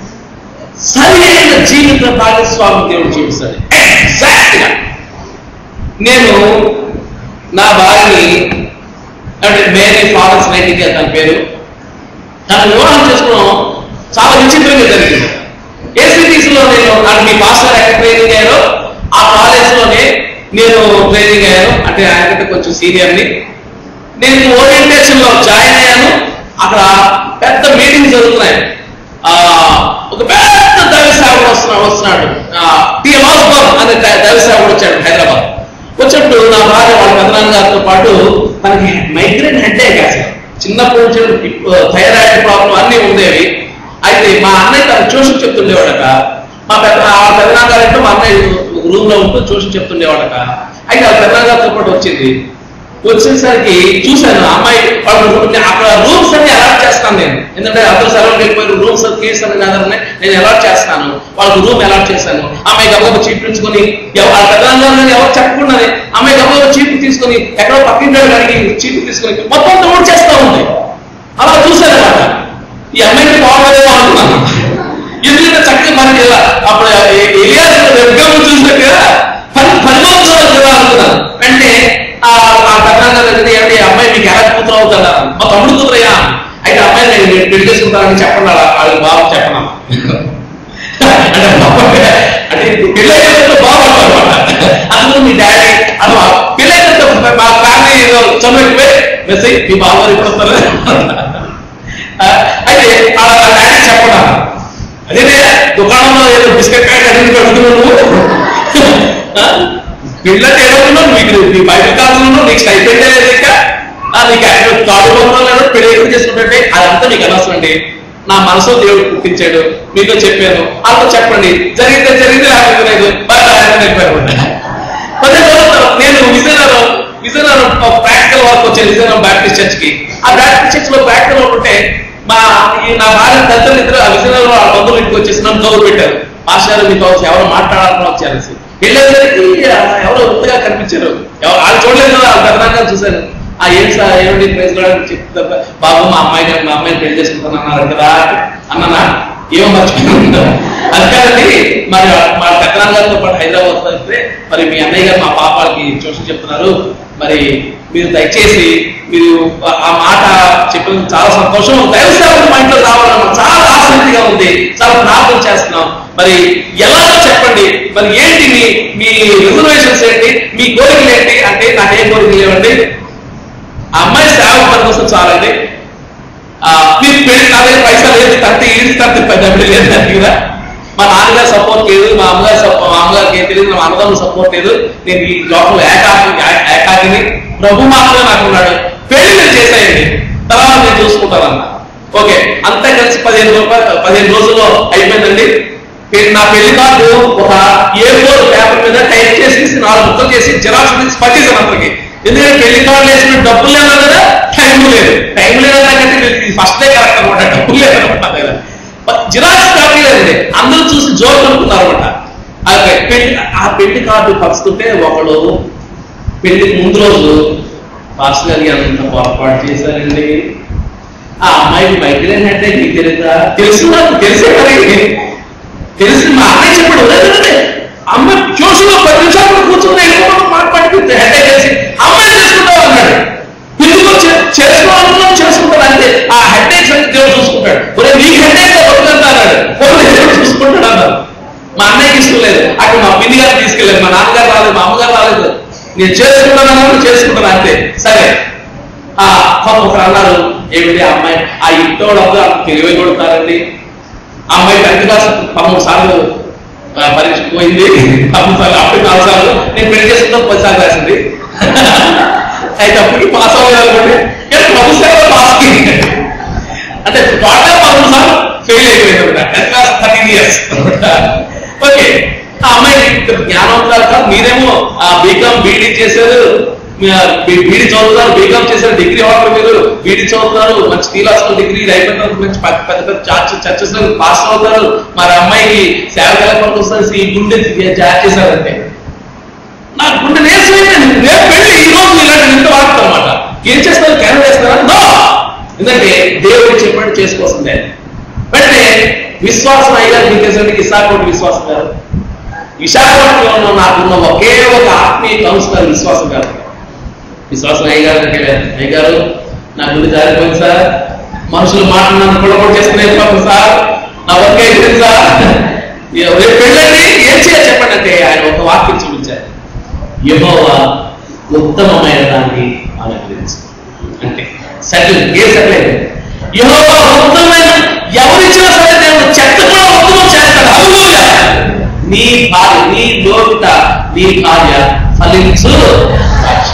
సరి అయిన జీవిత భాగస్వామి దేవుడు చూపిస్తాడు ఎగ్జాక్ట్ గా నేను నా భార్యని అంటే మేరీ ఫారెన్స్ నైటింగ్ తన పేరు తను వివాహం చేసుకోవడం చాలా విచిత్రంగా జరిగింది ఏసీటీసీ లో నేను నాకు మీ మాస్టర్ ఎక్కడ ట్రైనింగ్ అయ్యారో ఆ కాలేజ్ లోనే నేను ట్రైనింగ్ అయ్యాను అంటే ఆయనకంటే కొంచెం సీనియర్ ని నేను ఓరియంటేషన్ లో జాయిన్ అయ్యాను అక్కడ పెద్ద మీటింగ్ జరుగుతున్నాయి ఆ ఒక పెద్ద దైవ సేవకుడు వస్తున్నాడు వస్తున్నాడు టి మాస్బర్ అనే దై- దైవ సేవకుడు వచ్చాడు హైదరాబాద్ వచ్చినప్పుడు నా భార్య వాళ్ళ పెదనాన్న గారితో పాటు తనకి మైగ్రేన్ హెడ్ అసలు చిన్నప్పటి నుంచి థైరాయిడ్ ప్రాబ్లం అన్నీ ఉండేవి అయితే మా అన్నయ్య తన ట్యూషన్ చెప్తుండేవాడట మా పెద్ద ఆ పెదనాన్న గారంటే మా అన్నయ్య రూమ్ లో ఉంటూ ట్యూషన్ చెప్తుండేవాడట అయితే ఆ పెదనాన్న గారితో పాటు వచ్చింది వచ్చేసరికి చూశాను ఆ అమ్మాయి వాళ్ళు నేను అక్కడ రూమ్స్ అన్ని అలాట్ చేస్తాను నేను ఎందుకంటే అందరూ సెలవు వెళ్ళిపోయారు రూమ్స్ కీస్ అని కాదని నేను అలాట్ చేస్తాను వాళ్ళకి రూమ్ అలాట్ చేశాను అమ్మాయి గబగబ చీపించుకొని ఎవ- ఆ పెద్దలందరూ ఎవరు చెప్పకుండానే అమ్మాయి గబగబ చీపు తీసుకొని ఎక్కడో పక్కింటి అడిగి చీపు తీసుకొని మొత్తం తోడు చేస్తా ఉంది అలా చూశాను అనమాట ఈ అమ్మాయికి బాగుండదేమో అనుకున్నాను ఎందుకంటే చక్కగా మనకి ఇలా అప్పుడు ఎలియాస్ వెబ్గం చూసినట్టుగా పది పది మంది చూడాలి కదా అనుకున్నాను అంటే ఆ ఆ కథాంగా దగ్గర ఏంటి ఈ అమ్మాయి మీకు ఎలా కూతురు అవుతుందా మా తమ్ముడు కూతురయ్యా అయితే అమ్మాయి నేను నేను పెళ్లి చేసుకుంటానని చెప్పండి అలా వాళ్ళ బాబు చెప్పను అంటే బాబు అంటే పెళ్ళి అయినంత బాగుంటారు అనమాట అందులో మీ డాడీ అది పెళ్ళి అయినంత మా ఫ్యామిలీ ఏదో చదువు మెసేజ్ మీ బాబు ఇప్పుడు వస్తారు ఆ, అయితే ఆ ఆ డాడీ చెప్పడా అదే దుకాణంలో ఏదో బిస్కెట్ ప్యాకెట్ అన్ని పెడుతున్నావు నువ్వు ఆ? పిల్ల చేయడంలో మీకు నీ బైబిల్ కాలంలో నీకు స్టైపెండ్ లేదు ఇంకా ఆ, నీకు యాక్చువల్ తాడు బొమ్మలు లేదు పెళ్లి ఎక్కడ చేసుకుంటుంటే అదంతా నీకు అనవసరం అండి నా మనసు దేవుడు పుట్టించాడు మీతో చెప్పాను అంతా చెప్పండి జరిగితే జరిగింది లేకపోతే లేదు బట్ ఆయన అయిపోయారు పదే తర్వాత నేను విజయనగరం విజయనగరం ప్రాక్టికల్ వర్క్ వచ్చే విజయనగరం బ్యాప్టిస్ట్ చర్చ్ కి ఆ బ్యాప్టిస్ట్ చర్చ్ లో ప్రాక్టికల్ వర్క్ ఉంటే మా ఈ నా భార్య తల్లిదండ్రులు ఇద్దరు ఆ విజయనగరం వాళ్ళ బంధువులు ఇంటికి వచ్చేసి నన్ను కౌరు పెట్టారు మాస్టర్ మీతో ఎవరు మాట్లాడాలని వచ్చారు వెళ్ళేసరికి ఆ, ఎవరో వృత్తిగా కనిపించారు ఎవరు వాళ్ళు చూడలేదు కదా వాళ్ళ పెద్దనాన్న చూశారు ఆ ఏం సార్ ఏమిటి ప్రైజ్ కూడా చెప్తా బాబు మా అమ్మాయి గారు మా అమ్మాయిని పెళ్లి చేసుకుంటాను అన్నారు కదా అన్నానా ఏమో మర్చిపోయాను అది కాదండి మరి మా పెద్ద నాన్నగారితో పాటు హైదరాబాద్ వెళ్తే మరి మీ అన్నయ్య గారు మా పాపాలకి ట్యూషన్ చెప్తున్నారు మరి మీరు దయచేసి మీరు ఆ- ఆ మాట చెప్పిన చాలా సంతోషం దైవసేవకు మా ఇంట్లో రావాలన్న చాలా ఆసక్తిగా ఉంది చాలా ప్రార్థన చేస్తున్నాం మరి ఎలాగో చెప్పండి మరి ఏంటి మీ మీ రిజర్వేషన్స్ ఏంటి మీ కోరికలు ఏంటి అంటే నాకేం కోరికలు లేవండి ఆ అమ్మాయి సేవ పనికొస్తే చాలండి ఆ, మీరు పెళ్లి నా దగ్గర పైసలు లేదు తంతే ఈడి తంతే పెద్ద లేదు నా దగ్గర మా నాన్నగారు సపోర్ట్ లేదు మా అమ్మగారు సపోర్ట్ మా అమ్మగారికి ఏం తెలియదు మా అన్నదమ్ములు సపోర్ట్ లేదు నేను ఈ లోకంలో ఏకాకి ఏ- ఏకాకిని ప్రభు మాత్రమే నాకు ఉన్నాడు పెళ్లి మీరు చేసేయండి తర్వాత నేను చూసుకుంటానన్న ఓకే అంతా కలిసి పదిహేను రూపాయలు పదిహేను రోజుల్లో అయిపోయిందండి పె- నా పెళ్లి కార్డు ఒక ఏ ఫోర్ పేపర్ మీద టైప్ చేసి నాలుగు ముక్కలు చేసి జిరాక్స్ తీసి పట్టేసాను అతనికి ఎందుకంటే పెళ్లి కార్డు వేసిన డబ్బులు లేదు కదా టైం లేదు టైం లేదన్నాకంటే ఫస్ట్ డే కరెక్ట్ అనమాట డబ్బులు లేదనమాట కదా జిరాక్స్ కాపీ లేదండి అందరూ చూసి జోక్ అనుకున్నారు అనమాట అలాగే పెళ్లి ఆ పెళ్లి కార్డు పంచుతుంటే ఒకడు పెళ్లికి ముందు రోజు పాస్టర్ గారి అంత పొరపాటు చేశారండి ఆ అమ్మాయికి మైగ్రేన్ అంటే నీకు తెలుసా తెలుసు నాకు తెలిసే మరి తెలిసి మా అన్నయ్య చెప్పాడు "ఒరేయ్, ఒరేయ్, ఒరేయ్, అమ్మాయి ట్యూషన్లో పది నిమిషాలు కూర్చుని వెళ్ళిపోవడం మాట పట్టుకుంటే హెడ్ చేసి అమ్మాయి చేసుకుంటావు అన్నాడు ఎందుకో చే- చేసుకోవాలన్నా చేసుకుంటాడు అంతే ఆ హెడ్ ఏక్ సంగతి దేవుడు చూసుకుంటాడు ఒరే నీ హెడ్ ఏక్ బతుకంతా అన్నాడు పోనీ దేవుడు చూసుకుంటాడు అన్నారు మా అన్నయ్య తీసుకోలేదు అక్కడ మా పిన్ని గారు తీసుకెళ్ళలేదు మా నాన్నగారు రాలేదు మా అమ్మగారు రాలేదు నేను చేసుకుంటాను చేసుకుంటాను అంతే సరే ఆ ఒకరు అన్నారు ఏమిటి ఆ అమ్మాయి ఆ ఇంట్లో వాళ్ళందరూ తెలివి కొడతారండి ఆ అమ్మాయి టెన్త్ క్లాస్ పదమూడు సార్లు ఆ, పరీక్ష పోయింది పదమూడు సార్లు అప్పుడు నాలుగు సార్లు నేను పెళ్లి చేసుకుంటా పది సార్లు రాసింది అయితే అప్పటికి పాస్ అవ్వాలి అనుకోండి కానీ పదమూడు సార్లు పాస్ అంటే టోటల్ పదమూడు సార్లు ఫెయిల్ అయిపోయింది అనమాట tenth class thirteen years okay ఆ అమ్మాయి జ్ఞానవంతురాలు కాదు మీరేమో ఆ బీకామ్ బీడీ చేశారు బీడీ చదువుతారు బీకామ్ చేశారు డిగ్రీ హోల్డర్ మీరు బీడీ చదువుతారు మంచి టీలాస్కల్ డిగ్రీ అయిపోయిన తర్వాత మంచి పెద్ద పెద్ద పెద్ద చర్చ్ చర్చెస్ పాస్ అవుతారు మరి అమ్మాయికి సేవ కలపడానికి వస్తారు ఈ గుండె జార్ చేశారంటే నా గుండె నేర్చుకోండి రేపు వెళ్ళి ఈ రోజు ఇలాంటి నింట వాడతాం అనమాట ఏం చేస్తారు క్యాన్ చేస్తారా నో ఎందుకంటే దేవుడు చెప్పినట్టు చేసుకోవాల్సిందే వెంటనే విశ్వాసం అయ్యారు మీకు తెలిసిన విశాఖపట్నం విశ్వాసం గారు విశాఖపట్నంలో నాకున్న ఒకే ఒక ఆత్మీయ కౌన్సిలర్ విశ్వాసం గారు విశ్వాసం అయ్యగారు దగ్గరికి వెళ్ళారు అయ్యగారు నా గుండె జారిపోయింది సార్ మనుషులు మాటలు నన్ను కూడా చేసుకునే పాపం సార్ నా వర్క్ అయిపోయింది సార్ రేపు పెళ్ళండి ఏం చేయాలి చెప్పండి అంటే ఆయన ఒక వాక్యం చూపించారు యెహోవా ఉత్తమమైన దాన్ని అనుగ్రహించు అంటే సెటిల్ ఏ సెటిల్ అయింది యెహోవా ఉత్తమమైన ఎవరిచ్చినా సరే దేవుడు చెత్త కూడా ఉత్తమం చేస్తాడు హల్లెలూయా నీ భార్య నీ లోకిత నీ భార్య ఫలించు ద్రాక్ష.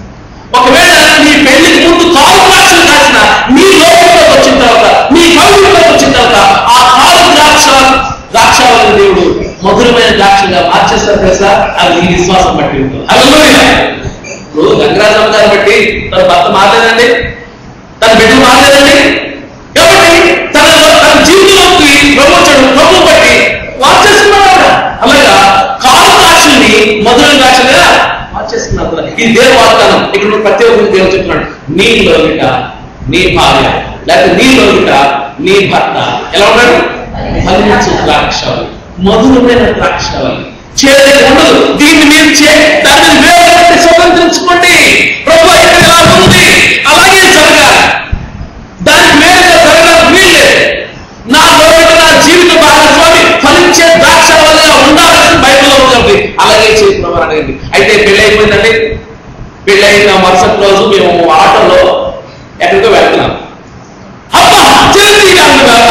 ఒకవేళ నీ పెళ్లికి ముందు కాలు ద్రాక్షలు కాసిన నీ లోకంలోకి వచ్చిన తర్వాత నీ కౌలులోకి వచ్చిన తర్వాత ఆ కాలు ద్రాక్ష ద్రాక్షాలను దేవుడు మధురమైన ద్రాక్షగా మార్చేస్తారు కదా అది నీ విశ్వాసం బట్టి ఉంటుంది హల్లెలూయా. ఇప్పుడు గంగరాజమ్మ గారు బట్టి తన భర్త మారలేదండి తన బిడ్డ మారలేదండి కాబట్టి తన తన జీవితంలోకి ప్రమోచడు ప్రభు బట్టి మార్చేస్తున్నాడు అలాగా కాలు ద్రాక్షల్ని మధుర ద్రాక్షలుగా మార్చేస్తున్నారు ఇది దేవుడు వాగ్దానం ఇక్కడ ఉన్న ప్రతి ఒక్కరికి దేవుడు చెప్తున్నాడు నీ లోకిట నీ భార్య లేకపోతే నీ లోకిట నీ భర్త ఎలా ఉన్నాడు ఫలించు ద్రాక్షలు మధురమైన ద్రాక్షలు చేరే ఉండదు దీన్ని మీరు చే దాన్ని వేరే స్వతంత్రించుకోండి ప్రభు ఇక్కడ ఇలా ఉంది అలాగే జరగాలి దానికి వేరుగా జరగడానికి వీల్లేదు నా లోపల నా జీవిత భాగస్వామి ఫలించే ద్రాక్ష వల్ల ఉండాలని బైబిల్లో ఉంది అలాగే చేసి ప్రభు అడగండి అయితే పెళ్లి అయిపోయిందండి పెళ్లి అయిన మరుసటి రోజు మేము ఆటోలో ఎక్కడికో వెళ్తున్నాం అబ్బా చిరంజీవి అంటున్నారు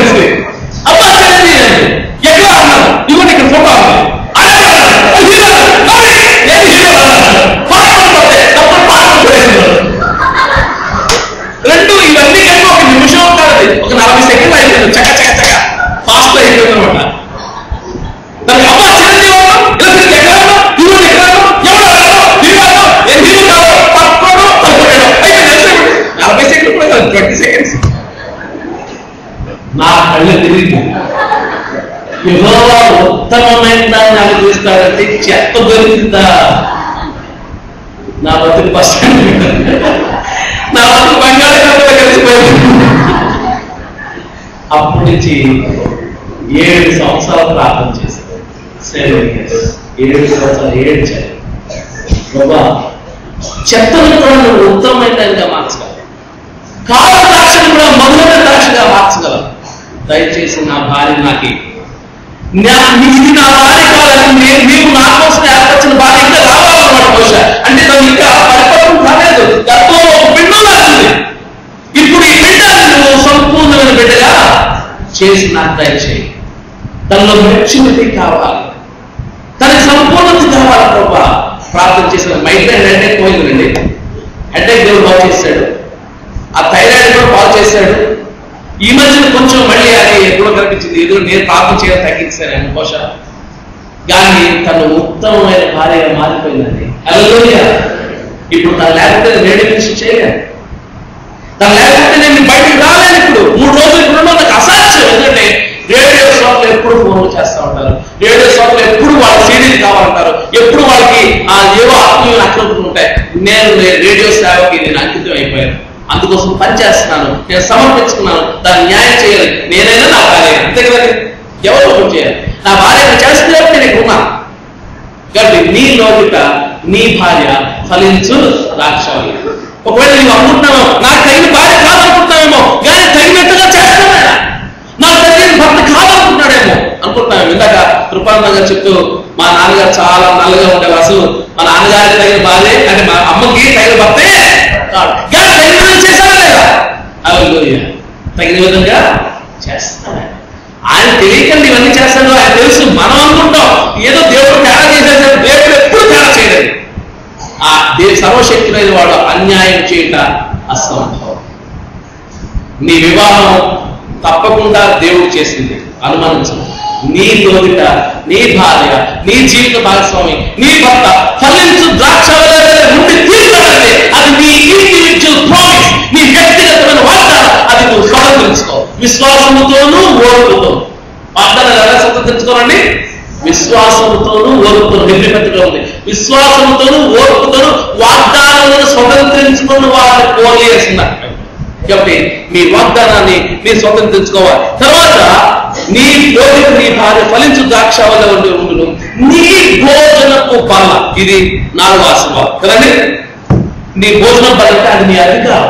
అబ్బా చిరంజీవి అండి ఎక్కడ అన్నారు ఇవ్వండి ఇక్కడ ఫోటో ఉంది అరే, అరే, హీరో, అరే, ఏది హీరో అన్నారు. పాటలు పడితే, అప్పుడు పాటలు పడేస్తున్నారు. రెండు ఇవన్నీ కలిపి ఒక నిమిషం కాదు ఒక నలభై సెకండ్లు అయిపోయింది చక్క చక్క చక్క ఫాస్ట్ అయిపోయింది అనమాట దానికి అబ్బా చిరంజీవి అన్నాం, ఇలా తిరిగి ఎక్కడ అన్నాం, హీరో ఎక్కడ అన్నాం, ఎవరు అన్నాం, హీరో అన్నాం, ఏ హీరో కాదు, పట్టుకోడు, పట్టుకోడు. అయిపోయింది, ఎంతసేపు? నలభై సెకండ్లు కూడా కాదు ట్వంటీ సెకండ్స్ నా కళ్ళు తిరిగి యెహోవా ఉత్తమమైన దాన్ని అనుగ్రహిస్తాడంటే చెత్త దొరికిందా నా బతుకు బస్ నా బతుకు బంగాళాఖాతంలో కలిసిపోయింది అప్పటి నుంచి ఏడు సంవత్సరాలు ప్రార్థన చేశాను సెవెన్ ఇయర్స్ ఏడు సంవత్సరాలు ఏడ్చారు బాబా చెత్తను కూడా నువ్వు ఉత్తమమైనదిగా మార్చగలవు కాల ద్రాక్షను కూడా మధురమైన ద్రాక్షగా మార్చగలవు దయచేసి నా భార్య నాకు నా- ఇది నా భార్య కావాలని నేను నీవు నా కోసం ఏర్పరిచిన భార్య ఇంకా రావాలన్నమాట బహుశా అంటే తను ఇంకా పరిపక్వం కాలేదు గతంలో ఒక బిడ్డ లాంటిది ఇప్పుడు ఈ బిడ్డని నువ్వు సంపూర్ణమైన బిడ్డగా చేసి నాకు దయచేయి తనలో మెచ్యూరిటీ కావాలి తనకి సంపూర్ణత కావాలి ప్రభా ప్రార్థన చేసిన మైగ్రేన్ హెడ్ఏక్ పోయిందండి హెడ్ఏక్ దేవుడు బాగు చేశాడు ఆ థైరాయిడ్ కూడా బాగు చేశాడు ఈ మధ్యన కొంచెం మళ్ళీ అది ఎప్పుడో కనిపించింది ఏదో నేను ప్రార్థన చేయడం తగ్గించాను బహుశా కానీ తను ఉత్తమమైన భార్యగా మారిపోయిందండి అలలోయ ఇప్పుడు తను లేకపోతే రేడియో మిషన్ చేయలేదు తను లేకపోతే నేను బయటకు రాలేను ఇప్పుడు మూడు రోజులు ఇప్పుడు నాకు అసాధ్యం ఎందుకంటే రేడియో షాప్లో ఎప్పుడు ఫోన్లు చేస్తూ ఉంటారు రేడియో షాప్లో ఎప్పుడు వాళ్ళ సీడీలు కావాలంటారు ఎప్పుడు వాళ్ళకి ఆ ఏవో ఆత్మీయులు అక్కడ ఉంటాయి నేను రే- రేడియో సేవకి నేను అంకితం అయిపోయాను అందుకోసం పని చేస్తున్నాను నేను సమర్పించుకున్నాను దాన్ని న్యాయం చేయాలి నేనైనా నా భార్య అంతే కదండి ఎవరు ఒకటి చేయాలి నా భార్య చేస్తే నేను ఇక్కడ ఉన్నాను కాబట్టి నీ లోకిట నీ భార్య ఫలించు రాక్షాలి ఒకవేళ నువ్వు అనుకుంటున్నావు నాకు తగిన భార్య కాదనుకుంటున్నావేమో కానీ తగినట్టుగా చేస్తాడా నాకు తగిన భర్త కాదనుకుంటున్నాడేమో అనుకుంటున్నావు ఇందాక కృపానందంగా చెప్తూ మా నాన్నగారు చాలా నల్లగా ఉండేవారు అసలు మా నాన్నగారికి తగిన భార్య అంటే మా అమ్మకి తగిన భర్తే కాదు కానీ తగిన విధంగా చేశాడా లేదా హల్లెలూయా. తగిన విధంగా చేస్తాడా ఆయన తెలియకండి ఇవన్నీ చేస్తాడు ఆయన తెలుసు మనం అనుకుంటాం ఏదో దేవుడు తేడా చేసేసాడు దేవుడు ఎప్పుడు తేడా చేయలేదు ఆ దే సర్వశక్తులైన వాడు అన్యాయం చేయట అసంభవం నీ వివాహం తప్పకుండా దేవుడు చేసింది అనుమానించు నీ తోడిట నీ భార్య నీ జీవిత భాగస్వామి నీ భర్త ఫలించు ద్రాక్ష నుండి తీర్చాలంటే అది నీ ఇండివిజువల్ ప్రామిస్ నీ వ్యక్తిగతమైన వాగ్దానం అది నువ్వు స్వతంత్రించుకో విశ్వాసముతోనూ ఓర్పుతో వాగ్దానాలు ఎలా స్వతంత్రించుకోవాలండి విశ్వాసముతోనూ ఓర్పుతోను నిద్రపెట్టుగా ఉంది విశ్వాసముతోనూ ఓర్పుతోను వాగ్దానాలను స్వతంత్రించుకున్న వారిని పోలేస్తున్నారు కాబట్టి మీ వాగ్దానాన్ని మీరు స్వతంత్రించుకోవాలి తర్వాత నీ భోజనం నీ భార్య ఫలించు ద్రాక్ష వల్ల ఉండి ఉండును నీ భోజనపు బల్ల ఇది నాలుగు ఆశీర్వాదం కదండి నీ భోజనం బల్ల అంటే అది నీ అధికారం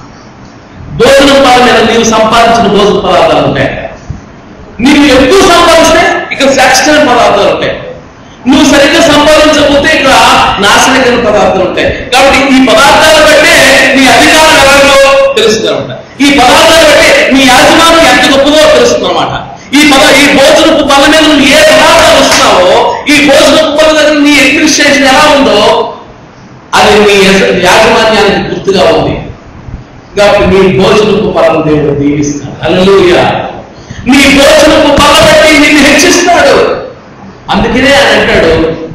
భోజనం బల్ల మీద నీవు సంపాదించిన భోజన పదార్థాలు ఉంటాయి నీవు ఎక్కువ సంపాదిస్తే ఇక్కడ సాక్షణ పదార్థాలు ఉంటాయి నువ్వు సరిగ్గా సంపాదించకపోతే ఇక్కడ నాశనకర పదార్థాలు ఉంటాయి కాబట్టి ఈ పదార్థాలు బట్టే నీ అధికారం ఎవరిలో తెలుస్తుంది అనమాట ఈ పదార్థాలు బట్టే నీ యాజమానం ఎంత గొప్పదో తెలుస్తుంది అనమాట ఈ పద ఈ భోజనపు పళ్ళ మీద నువ్వు ఏ పదార్థాలు వస్తున్నావో ఈ భోజనపు పళ్ళ దగ్గర నీ అడ్మినిస్ట్రేషన్ ఎలా ఉందో అది నీ యజ- యాజమాన్యానికి గుర్తుగా ఉంది కాబట్టి నీ భోజనపు పరం దేవుడు దీవిస్తాడు హల్లెలూయా నీ భోజనపు పల బట్టి నిన్ను హెచ్చిస్తాడు అందుకనే ఆయన అంటాడు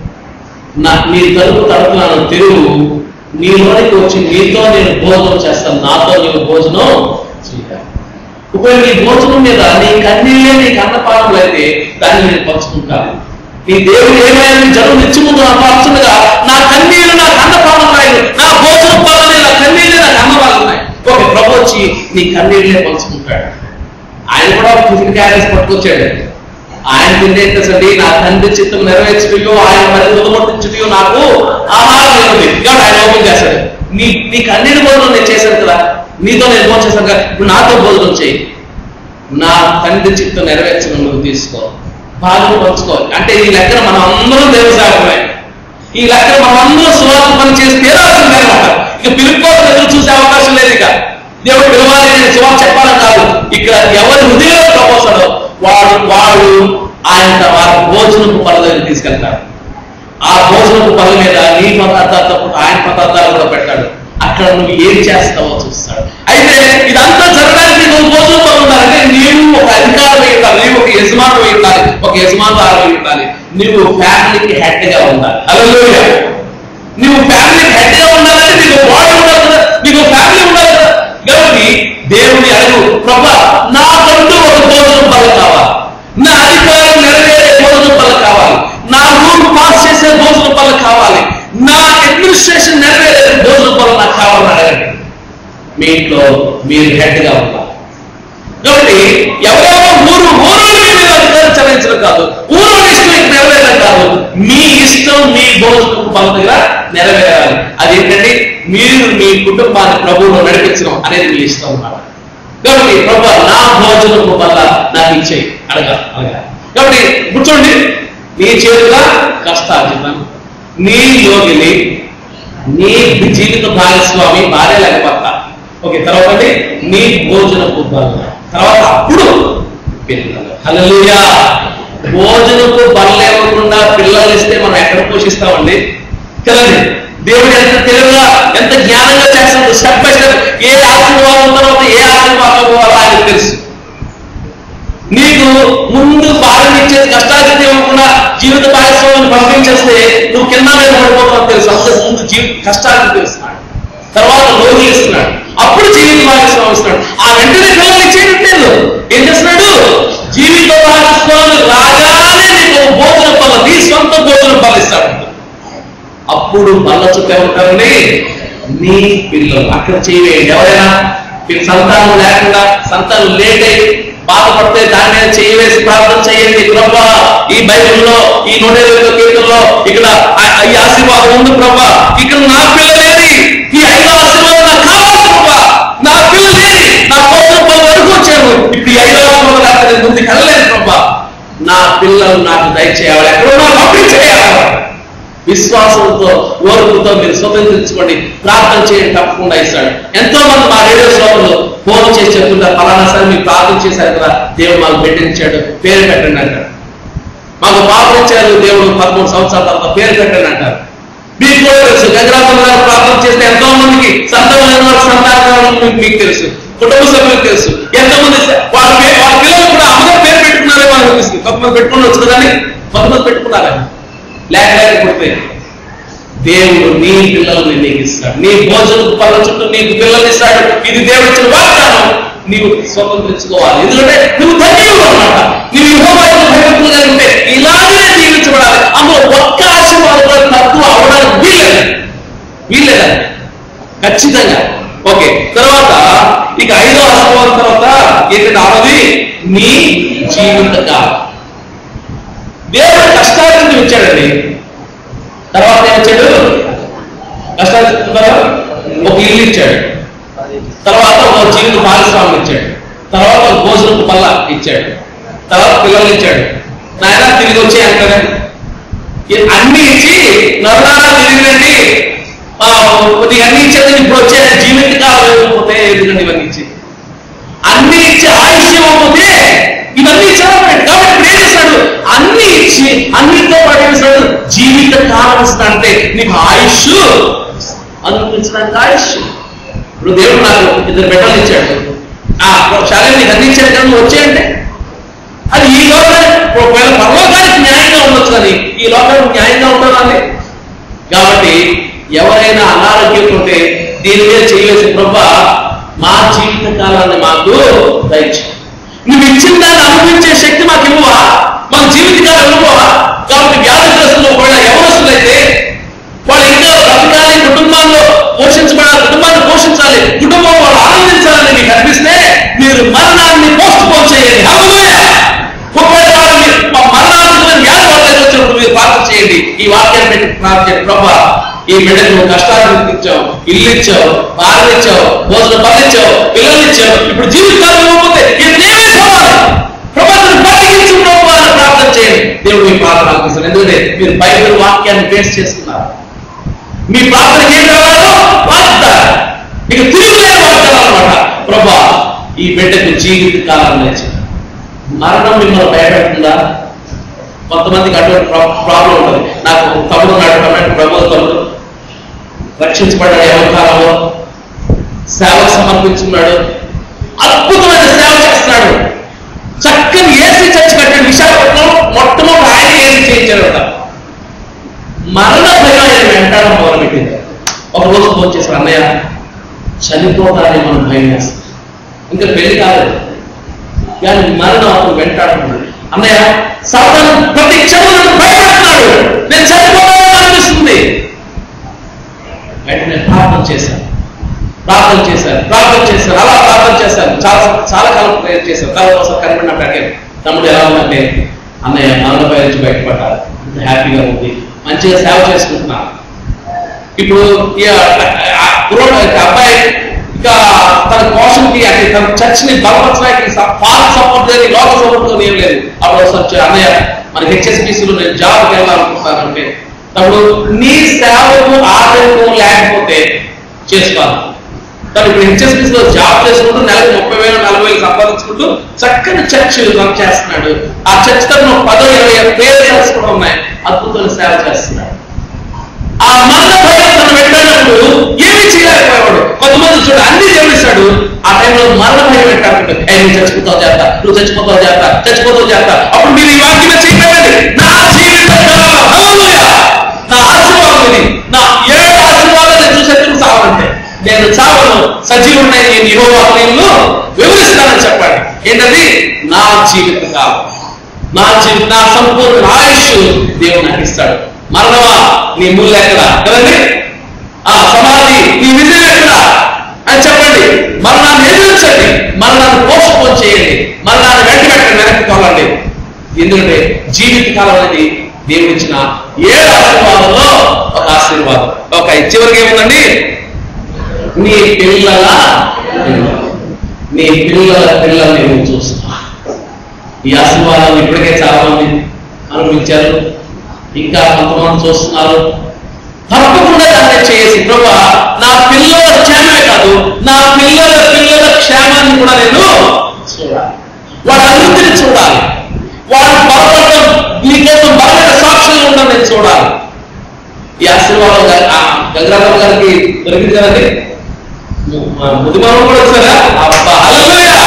నా నీ తలుపు తడుపులను తెరువు నీలోనికి వచ్చి నీతో నేను భోజనం చేస్తాను నాతో నేను భోజనం చేయాలి ఒకవేళ నీ భోజనం మీద నీ కన్నీళ్ళే నీ కన్నపానం అయితే దాన్ని నేను పంచుకుంటాను నీ దేవుడు ఏమైనా నీ జనం నిత్య ముందు నా పరచుండగా నా కన్నీళ్ళు నా కన్నపానం రాయలు నా భోజనం పాలనే నా కన్నీళ్ళే నా కన్నపాలు ఉన్నాయి ఒక ప్రభు వచ్చి నీ కన్నీళ్ళే పంచుకుంటాడు ఆయన కూడా టిఫిన్ క్యారెస్ పట్టుకొచ్చాడు ఆయన తిండేంటండి నా తండ్రి చిత్తం నెరవేర్చుటయో ఆయన మరి ఉదమొట్టించుటయో నాకు ఆహారం ఉంది కాబట్టి ఆయన ఓపెన్ చేస్తాడు నీ నీకు అన్నిటి భోజనం నేను చేశాను కదా నీతో నేను భోజనం చేశాను కదా ఇప్పుడు నాతో భోజనం చేయి నా తండ్రి చిత్తం నెరవేర్చడం నువ్వు తీసుకో భాగం పంచుకోవాలి అంటే ఈ లెక్కన మనం అందరం దేవసాగమే ఈ లెక్కన మనం అందరం సువార్త పని చేసి తీరాల్సిందే అనమాట ఇక పిలుపుకోసం ఎదురు చూసే అవకాశం లేదు ఇక దేవుడు పిలవాలి నేను సువార్త చెప్పాలని కాదు ఇక్కడ ఎవరి హృదయంలో తపోసాడో వాడు వాడు ఆయన వారి భోజనపు పల దగ్గర తీసుకెళ్తాడు ఆ భోజనపు పల మీద నీ పదార్థాలతో పాటు ఆయన పదార్థాలు కూడా పెట్టాడు అక్కడ నువ్వు ఏం చేస్తావో చూస్తాడు అయితే ఇదంతా జరగడానికి నువ్వు భోజనం పనులు ఉండాలంటే నీవు ఒక అధికారం అయి ఉండాలి నీవు ఒక యజమానం అయి ఉండాలి ఒక యజమానురాలు అయి ఉండాలి నువ్వు ఫ్యామిలీకి హెడ్ గా ఉండాలి హల్లెలూయా నువ్వు ఫ్యామిలీకి హెడ్ గా ఉండాలంటే నీకు బాడీ ఉండాలి కదా నీకు ఫ్యామిలీ ఉండాలి కదా కాబట్టి దేవుని అడుగు ప్రభా నాకంటూ ఒక భోజనం బల కావాలి నా అధికారం నెరవేరే భోజనం బల కావాలి నా రూల్ పాస్ చేసే భోజనం బల కావాలి నా అడ్మినిస్ట్రేషన్ నెరవేరే భోజనం బల నాకు కావాలని అడగండి మీ ఇంట్లో మీరు హెడ్ గా ఉండాలి కాబట్టి ఎవరెవరో ఊరు ఊరు మీద అధికారం చెల్లించడం కాదు ఊరు ఇష్టం నెరవేరడం బల్ల దగ్గర నెరవేరాలి అదేంటంటే మీరు మీ కుటుంబాన్ని ప్రభువులో నడిపించడం అనేది మీ ఇష్టం అన్నమాట కాబట్టి ప్రభు నా భోజనము వల్ల నాకు ఇచ్చేయి అడగా అడగా కాబట్టి కూర్చోండి నీ చేతుల కష్టార్జితం నీ యోగిని నీ జీవిత భాగస్వామి భార్య లేక భర్త ఓకే తర్వాత అండి నీ భోజనపు బల్ల తర్వాత అప్పుడు పిల్లలు హల్లెలూయా భోజనపు బల్ల ఇవ్వకుండా పిల్లలు ఇస్తే మనం ఎక్కడ పోషిస్తామండి కదండి దేవుడు ఎంత తెలివిగా ఎంత జ్ఞానంగా చేస్తాడు స్టెప్ బై స్టెప్ ఏ ఆశీర్వాదం తర్వాత ఏ ఆశీర్వాదం పోవాలో ఆయనకు తెలుసు నీకు ముందు భారం ఇచ్చేది కష్టాలు ఇవ్వకుండా జీవిత భాగస్వామిని పంపించేస్తే నువ్వు కింద మీద పడిపోతావు తెలుసు అంతే ముందు జీవిత కష్టాలు తెలుస్తున్నాడు తర్వాత లోన్లు ఇస్తున్నాడు అప్పుడు జీవిత భాగస్వామి ఇస్తున్నాడు ఆ వెంటనే పిల్లలు ఇచ్చేయడం లేదు ఏం చేస్తున్నాడు జీవిత భాగస్వామి రాగానే నీకు భోజన పల్ల నీ సొంత భోజన పల్ల ఇస్తాడు అప్పుడు బల్ల చుట్టూ ఉంటారని నీ పిల్లలు అక్కడ చేయవేయండి ఎవరైనా మీకు సంతానం లేకుండా సంతానం లేట్ అయి బాధపడితే దాని మీద చేయవేసి ప్రార్థన చేయండి ప్రభా ఈ బైబిల్లో ఈ నూట ఇరవై కీర్తనలో ఇక్కడ ఆ- ఈ ఆశీర్వాదం ఉంది ప్రభా ఇక్కడ నా పిల్లలేని ఈ ఐదో ఆశీర్వాదం నాకు కావాలి ప్రభా నా పిల్లలేని నా కోసం పది వరకు వచ్చాను ఇప్పుడు ఈ ఐదో ఆశీర్వాదం లేకపోతే నేను ముందుకు వెళ్ళలేను ప్రభా నా పిల్లలు నాకు దయచేయాలి ఎక్కడున్నా పంపించేయాలి విశ్వాసంతో ఓర్పుతో మీరు స్వతంత్రించుకోండి ప్రార్థన చేయండి తప్పకుండా ఇస్తాడు ఎంతో మంది మా రేడియో శ్రోతలు ఫోన్ చేసి చెప్తుంటారు పలానా సార్ మీరు ప్రార్థన చేశారు కదా దేవుడు మాకు పెట్టించాడు పేరు పెట్టండి అంటారు మాకు పాపం ఇచ్చారు దేవుడు పదమూడు సంవత్సరాల తర్వాత పేరు పెట్టండి అంటారు మీకు కూడా తెలుసు గజరాజం గారు ప్రార్థన చేస్తే ఎంతో మందికి సంతానం వారి సంతానం మీకు మీకు తెలుసు కుటుంబ సభ్యులకు తెలుసు ఎంతమంది స- వాళ్ళ పే- వాళ్ళ పిల్లలు కూడా అమ్మగారు పేరు పెట్టుకున్నారే వాళ్ళకి తెలుసు కొంతమంది పెట్టుకుని కానీ కొంతమంది పెట్టుకున్నారా లేక లేకపోతే దేవుడు నీ పిల్లల్ని నీకు ఇస్తాడు నీ భోజనపు పళ్ళ చుట్టూ నీకు పిల్లల్ని ఇస్తాడు ఇది దేవుడు ఇచ్చిన వాగ్దానం నీవు స్వతంత్రించుకోవాలి ఎందుకంటే నువ్వు ధన్యుడు అనమాట నువ్వు యువమైన భయభక్తులు కలిగి ఉంటే ఇలాగే జీవించబడాలి అందులో ఒక్క ఆశీర్వాదం కూడా తక్కువ అవడానికి వీల్లేదు వీల్లేదా ఖచ్చితంగా ఓకే తర్వాత ఇక ఐదో ఆశీర్వాదం తర్వాత ఏంటంటే ఆరది నీ జీవిత కాలం దేవుడు కష్టాల నుంచి వచ్చాడండి తర్వాత ఏమిచ్చాడు కష్టాలు చెప్పిన తర్వాత ఒక ఇల్లు ఇచ్చాడు తర్వాత ఒక జీవిత భాగస్వామి ఇచ్చాడు తర్వాత ఒక భోజనపు పల్ల ఇచ్చాడు తర్వాత పిల్లలు ఇచ్చాడు నాయన తిరిగి వచ్చే అంటారా అన్ని ఇచ్చి నరులారా తిరిగి రండి ఆ, ఇది అన్ని ఇచ్చేది ఇప్పుడు వచ్చే జీవిత కాలం ఇవ్వకపోతే ఎందుకండి ఇవన్నీ ఇచ్చి అన్ని ఇచ్చి ఆయుష్ ఇవ్వకపోతే ఇవన్నీ ఇచ్చాడు కాబట్టి ఇప్పుడు ఏం చేస్తాడు అన్ని ఇచ్చి అన్నిటితో పాటు ఏం చేస్తాడు జీవిత కాలం ఇస్తాడు అంటే నీకు ఆయుష్ అనుభవించడానికి ఆయుష్ ఇప్పుడు దేవుడు నాకు ఇద్దరు బిడ్డలు ఇచ్చాడు ఆ చాలా నీకు అన్ని ఇచ్చాడు కానీ నువ్వు వచ్చేయంటే అది ఈ లోకం ఒకవేళ పరలోకానికి న్యాయంగా ఉండొచ్చు కానీ ఈ లోకానికి న్యాయంగా ఉంటుందండి కాబట్టి ఎవరైనా అనారోగ్యంతో ఉంటే దీని మీద చేయవలసి ప్రభా మా జీవిత కాలాన్ని మాకు దయచు నువ్వు ఇచ్చిన దాన్ని అనుభవించే శక్తి మాకు ఇవ్వవా మన జీవితకాలం ఇవ్వవా కాబట్టి వ్యాధిగ్రస్తులు ఒకవేళ ఎవరస్తులైతే వాళ్ళు ఇంకా బ్రతకాలి కుటుంబాల్లో పోషించబడాలి కుటుంబాన్ని పోషించాలి కుటుంబం వాళ్ళు ఆనందించాలని మీకు అనిపిస్తే మీరు మరణాన్ని పోస్ట్ పోన్ చేయండి హల్లెలూయా! ఒకవేళ వాళ్ళు మీరు మా మరణాంతమైన వ్యాధి వాళ్ళ దగ్గర వచ్చినప్పుడు మీరు ప్రార్థన చేయండి ఈ వాక్యాన్ని పెట్టి ప్రార్థన చేయండి ప్రభా ఈ బిడ్డకు నువ్వు కష్టాలు ఇచ్చావు ఇల్లు ఇచ్చావు భార్య ఇచ్చావు భోజన పనులు ఇచ్చావు పిల్లలు ఇచ్చావు ఇప్పుడు జీవితాలు ఇవ్వకపోతే ఇది నేనే పోవాలి ప్రభుత్వం బతికించు ప్రభు అని ప్రార్థన చేయండి దేవుడు మీ ప్రార్థన ఆలకిస్తాడు ఎందుకంటే మీరు బైబిల్ వాక్యాన్ని బేస్ చేస్తున్నారు మీ ప్రార్థనకి ఏం కావాలో వాగ్దానం మీకు తిరుగులేని వాగ్దానం అనమాట ప్రభా ఈ బిడ్డకు జీవిత కాలం లేచి మరణం మిమ్మల్ని భయపెడుతుందా కొంతమందికి అటువంటి ప్రాబ్లం ఉంటుంది నాకు ఒక తమ్ముడు ఉన్నాడు టమాటో ప్రభు తమ్ముడు రక్షించబడ్డాడు ఎవరికాలంలో సేవకు సమర్పించుకున్నాడు అద్భుతమైన సేవ చేస్తున్నాడు చక్కని ఏసీ చర్చ్ కట్టాడు విశాఖపట్నం మొట్టమొదటి ఆయన ఏసీ చేయించాడట మరణ భయం ఆయన వెంటాడడం మొదలుపెట్టింది ఒక రోజు ఫోన్ చేశారు అన్నయ్య చనిపోతానని మనం భయం వేస్తాం ఇంకా పెళ్లి కాలేదు కానీ మరణం అతను వెంటాడుతున్నాడు అన్నయ్య సాతాను ప్రతి క్షణం నన్ను భయపెడుతున్నాడు నేను చనిపోతానని అనిపిస్తుంది వెంటనే ప్రార్థన చేశాను ప్రార్థన చేశాను ప్రార్థన చేశాను అలా ప్రార్థన చేశాను చాలా చాలా కాలం ప్రేయర్ చేశాను తర్వాత ఒకసారి కనిపెట్టినప్పుడు అడిగాను తమ్ముడు ఎలా ఉందంటే అన్నయ్య మరణ భయం నుంచి బయటపడ్డారు ఇంత హ్యాపీగా ఉంది మంచిగా సేవ చేసుకుంటున్నా ఇప్పుడు ఈ ఆ కుర్రోడు, ఈ అబ్బాయి ఇక తన కోషంకి అంటే తన చర్చిని బలపరచడానికి ఫారెన్ సపోర్ట్ లేదు లోకల్ సపోర్ట్ ఏం లేదు అప్పుడు ఒకసారి అన్నయ్య మన హెచ్ఎస్పీసీలో నేను జాబ్కి వెళ్ళాలనుకుంటానంటే అప్పుడు నీ సేవకు ఆటంకం లేకపోతే చేసుకోవాలి కానీ ఇప్పుడు హెచ్ఎస్పీసీ లో జాబ్ చేసుకుంటూ నెలకు ముప్పై వేలు నలభై వేలు సంపాదించుకుంటూ చక్కని చర్చ్ రన్ చేస్తున్నాడు ఆ చర్చ్ తరఫున పదో ఇరవై ప్రేయర్స్ కూడా ఉన్నాయి అద్భుతమైన సేవ చేస్తున్నాడు ఆ మరణ భయం తను పెట్టినప్పుడు ఏమి చేయలేకపోయాడు కొంతమంది చూడు అన్ని దేవుడిస్తాడు ఆ టైంలో మరణ భయం పెట్టాడు ఏ నువ్వు చచ్చిపోతావు చేస్తా నువ్వు చచ్చిపోతావు చేస్తా చచ్చిపోతావు చేస్తా అప్పుడు మీరు ఈ వాక్యం చేయకండి నా జీవిత కాలం, హల్లెలూయా! నా ఆశీర్వాదం ఇది నా ఏడు ఆశీర్వాదాలు నేను చూసేందుకు సావాలంటే నేను చావను సజీవుడినై నేను యువవాక్యంలో వివరిస్తానని చెప్పండి ఏంటది నా జీవిత కాలం నా జీవిత నా సంపూర్ణ ఆయుష్ దేవుడు నాకు ఇస్తాడు మరణమా నీ ముళ్ళు ఎక్కడ కదండి ఆ సమాధి నీ విజయం ఎక్కడ అని చెప్పండి మరణాన్ని ఎదురించండి మరణాన్ని పోస్ట్పోన్ చేయండి మరణాన్ని వెంట వెంటనే వెనక్కి తోలండి ఎందుకంటే జీవిత కాలం అనేది దేవుడు ఇచ్చిన ఏడు ఆశీర్వాదంలో ఒక ఆశీర్వాదం ఒక చివరికి ఏముందండి నీ పిల్లల నీ పిల్లల పిల్లల్ని నువ్వు చూస్తా ఈ ఆశీర్వాదాలు ఇప్పటికే చాలా మంది అనుభవించారు ఇంకా కొంతమంది చూస్తున్నారు తప్పకుండా దాన్ని చేసి ప్రభా నా పిల్లల క్షేమమే కాదు నా పిల్లల పిల్లల క్షేమాన్ని కూడా నేను చూడాలి వాళ్ళ అభివృద్ధిని చూడాలి వాళ్ళ బలపడడం నీకోసం బలమైన సాక్షులు ఉండడం నేను చూడాలి ఈ ఆశీర్వాదం గంగరామ గారికి దొరికింది కదండి ముదిమానం కూడా వచ్చారా అబ్బా హల్లెలూయా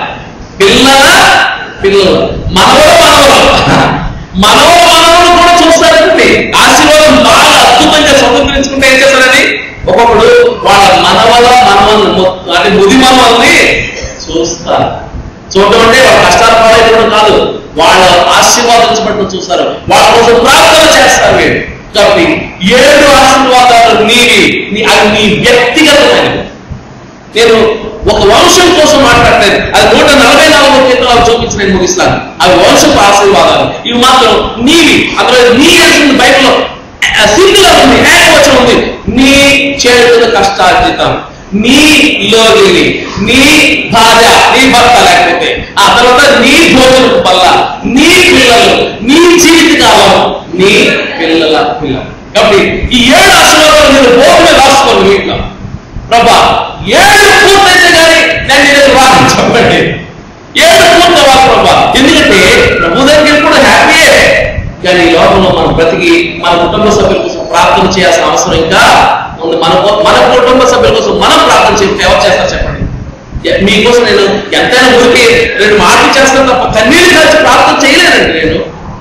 పిల్లల పిల్లలు మనవడు మనవడు మనవడు మనవడు కూడా చూస్తారండి ఆశీర్వాదం బాగా అద్భుతంగా సమర్పించుకుంటే ఏం చేస్తారని ఒక్కొక్కడు వాళ్ళ మనవల మనవల్ని అంటే ముది మనవల్ని చూస్తారు చూడటం అంటే వాళ్ళ కష్టాలు పాడైపోవడం కాదు వాళ్ళ ఆశీర్వాదించబడటం చూస్తారు వాళ్ళ కోసం ప్రార్థన చేస్తారు వీళ్ళు కాబట్టి ఏడు ఆశీర్వాదాలు నీవి నీ- అవి నీ వ్యక్తిగతమైనవి నేను ఒక వంశం కోసం మాట్లాడలేదు అది నూట నలభై నాలుగు కీర్తనాలు చూపించి నేను ముగిస్తాను అవి వంశపు ఆశీర్వాదాలు ఇవి మాత్రం నీవి అందులో నీ వేసింది బైబిల్లో సింగిల్ ఉంది ఏకవచనం ఉంది నీ చేతుల కష్టార్జితం నీ లోగిలి నీ భార్య నీ భర్త లేకపోతే ఆ తర్వాత నీ భోజనపు బల్ల నీ పిల్లలు నీ జీవితకాలం నీ పిల్లల పిల్లలు కాబట్టి ఈ ఏడు ఆశీర్వాదాలు మీరు బోర్డు మీద రాసుకోండి వీటిలో ప్రభా ఏడు పూర్తయితే కానీ నేను నేను వాక్యం చెప్పండి ఏడు పూర్తవ్వాలి ప్రభా ఎందుకంటే ప్రభు దగ్గర కూడా హ్యాపీయే కానీ ఈ లోకంలో మనం బ్రతికి మన కుటుంబ సభ్యుల కోసం ప్రార్థన చేయాల్సిన అవసరం ఇంకా ఉంది మన కో- మన కుటుంబ సభ్యుల కోసం మనం ప్రార్థన చేస్తే ఎవరు చేస్తారు చెప్పండి ఎ- మీకోసం నేను ఎంతైనా ఊరికి రెండు మాటలు చేస్తాను తప్ప కన్నీరు కాల్చి ప్రార్థన చేయలేనండి నేను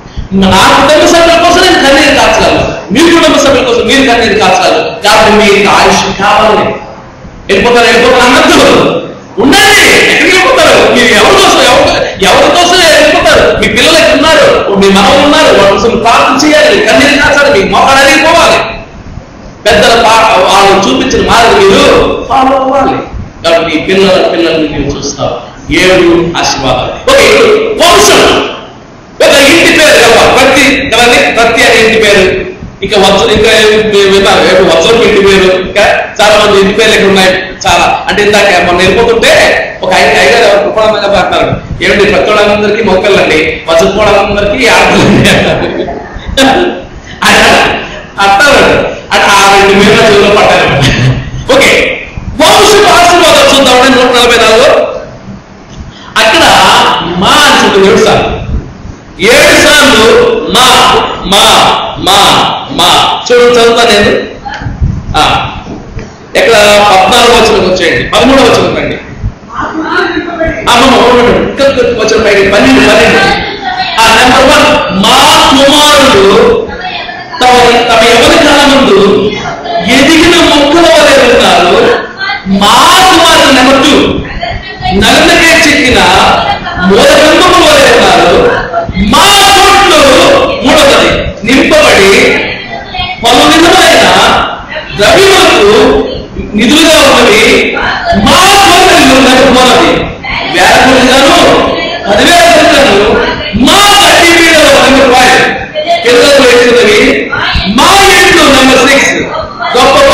నా కుటుంబ సభ్యుల కోసం నేను కన్నీరు కాల్చగలను మీ కుటుంబ సభ్యుల కోసం మీరు కన్నీరు కాల్చగలరు కాబట్టి మీకు ఆయుష్ కావాలి వెళ్ళిపోతారు వెళ్ళిపోతారు అన్నట్టు ఉండండి ఎక్కడికి వెళ్ళిపోతారు మీరు ఎవరి కోసం ఎవరి ఎవరి కోసం వెళ్ళిపోతారు మీ పిల్లలు ఎక్కడ ఉన్నారు మీ మనవలు ఉన్నారు వాళ్ళ కోసం ప్రార్థన చేయాలి కన్నీరు కాచాలి మీ మొక్కలు అడిగిపోవాలి పెద్దల పా- వాళ్ళు చూపించిన మార్గం మీరు ఫాలో అవ్వాలి కాబట్టి మీ పిల్లల పిల్లల్ని మీరు చూస్తారు ఏడు ఆశీర్వాదాలు ఓకే ఇప్పుడు వంశం ఒక ఇంటి పేరు కదా ప్రతి కదండి ప్రతి అనే ఇంటి పేరు ఇక వజ్ర ఇంకా మీరు విన్నారు రేపు వజ్రం ఇంటి పేరు ఇంకా చాలా మంది ఇంటి పేర్లు ఇక్కడ ఉన్నాయి చాలా అంటే ఇందాక మొన్న వెళ్ళిపోతుంటే ఒక ఐదు ఐదారు ఎవరు కుప్పడంగా అంటారు ఏమిటి ప్రతి వాళ్ళందరికీ మొక్కలండి వజ్రపోవడందరికీ ఆడలండి ఆయన అంటారు అంటే ఆ రెండు మీద చెవులో పట్టారు ఓకే వంశపు ఆశీర్వాదం చూద్దామండి నూట నలభై నాలుగు అక్కడ మా అని చూడండి ఏడు సార్లు ఏడు సార్లు మా మా మా మా చూడండి చదువుతా నేను ఆ, ఎక్కడ పద్నాలుగు వచ్చిన వచ్చేయండి పదమూడవ వచ్చిన రండి అమ్మమ్మ వచ్చిన పైకి పన్నెండు పన్నెండు ఆ నెంబర్ వన్ మా కుమారుడు తమ తమ ఎవరి కాలమందు ఎదిగిన మొక్కల వలె ఉన్నారు మా కుమారుడు నెంబర్ టూ నల్లకే చెక్కిన మూలకంబము వలె ఉన్నారు మా కోట్లు మూడవది నింపబడి పలు విధమైన ద్రవ్యములకు నిధులుగా ఉన్నవి మా కోటలు నడుపుకున్నది వేల కోట్లుగాను పదివేల కోట్లను మా గడ్డి వీడలో నెంబర్ ఫైవ్ పిల్లలు వేసినవి మా ఇంట్లో నెంబర్ సిక్స్ గొప్ప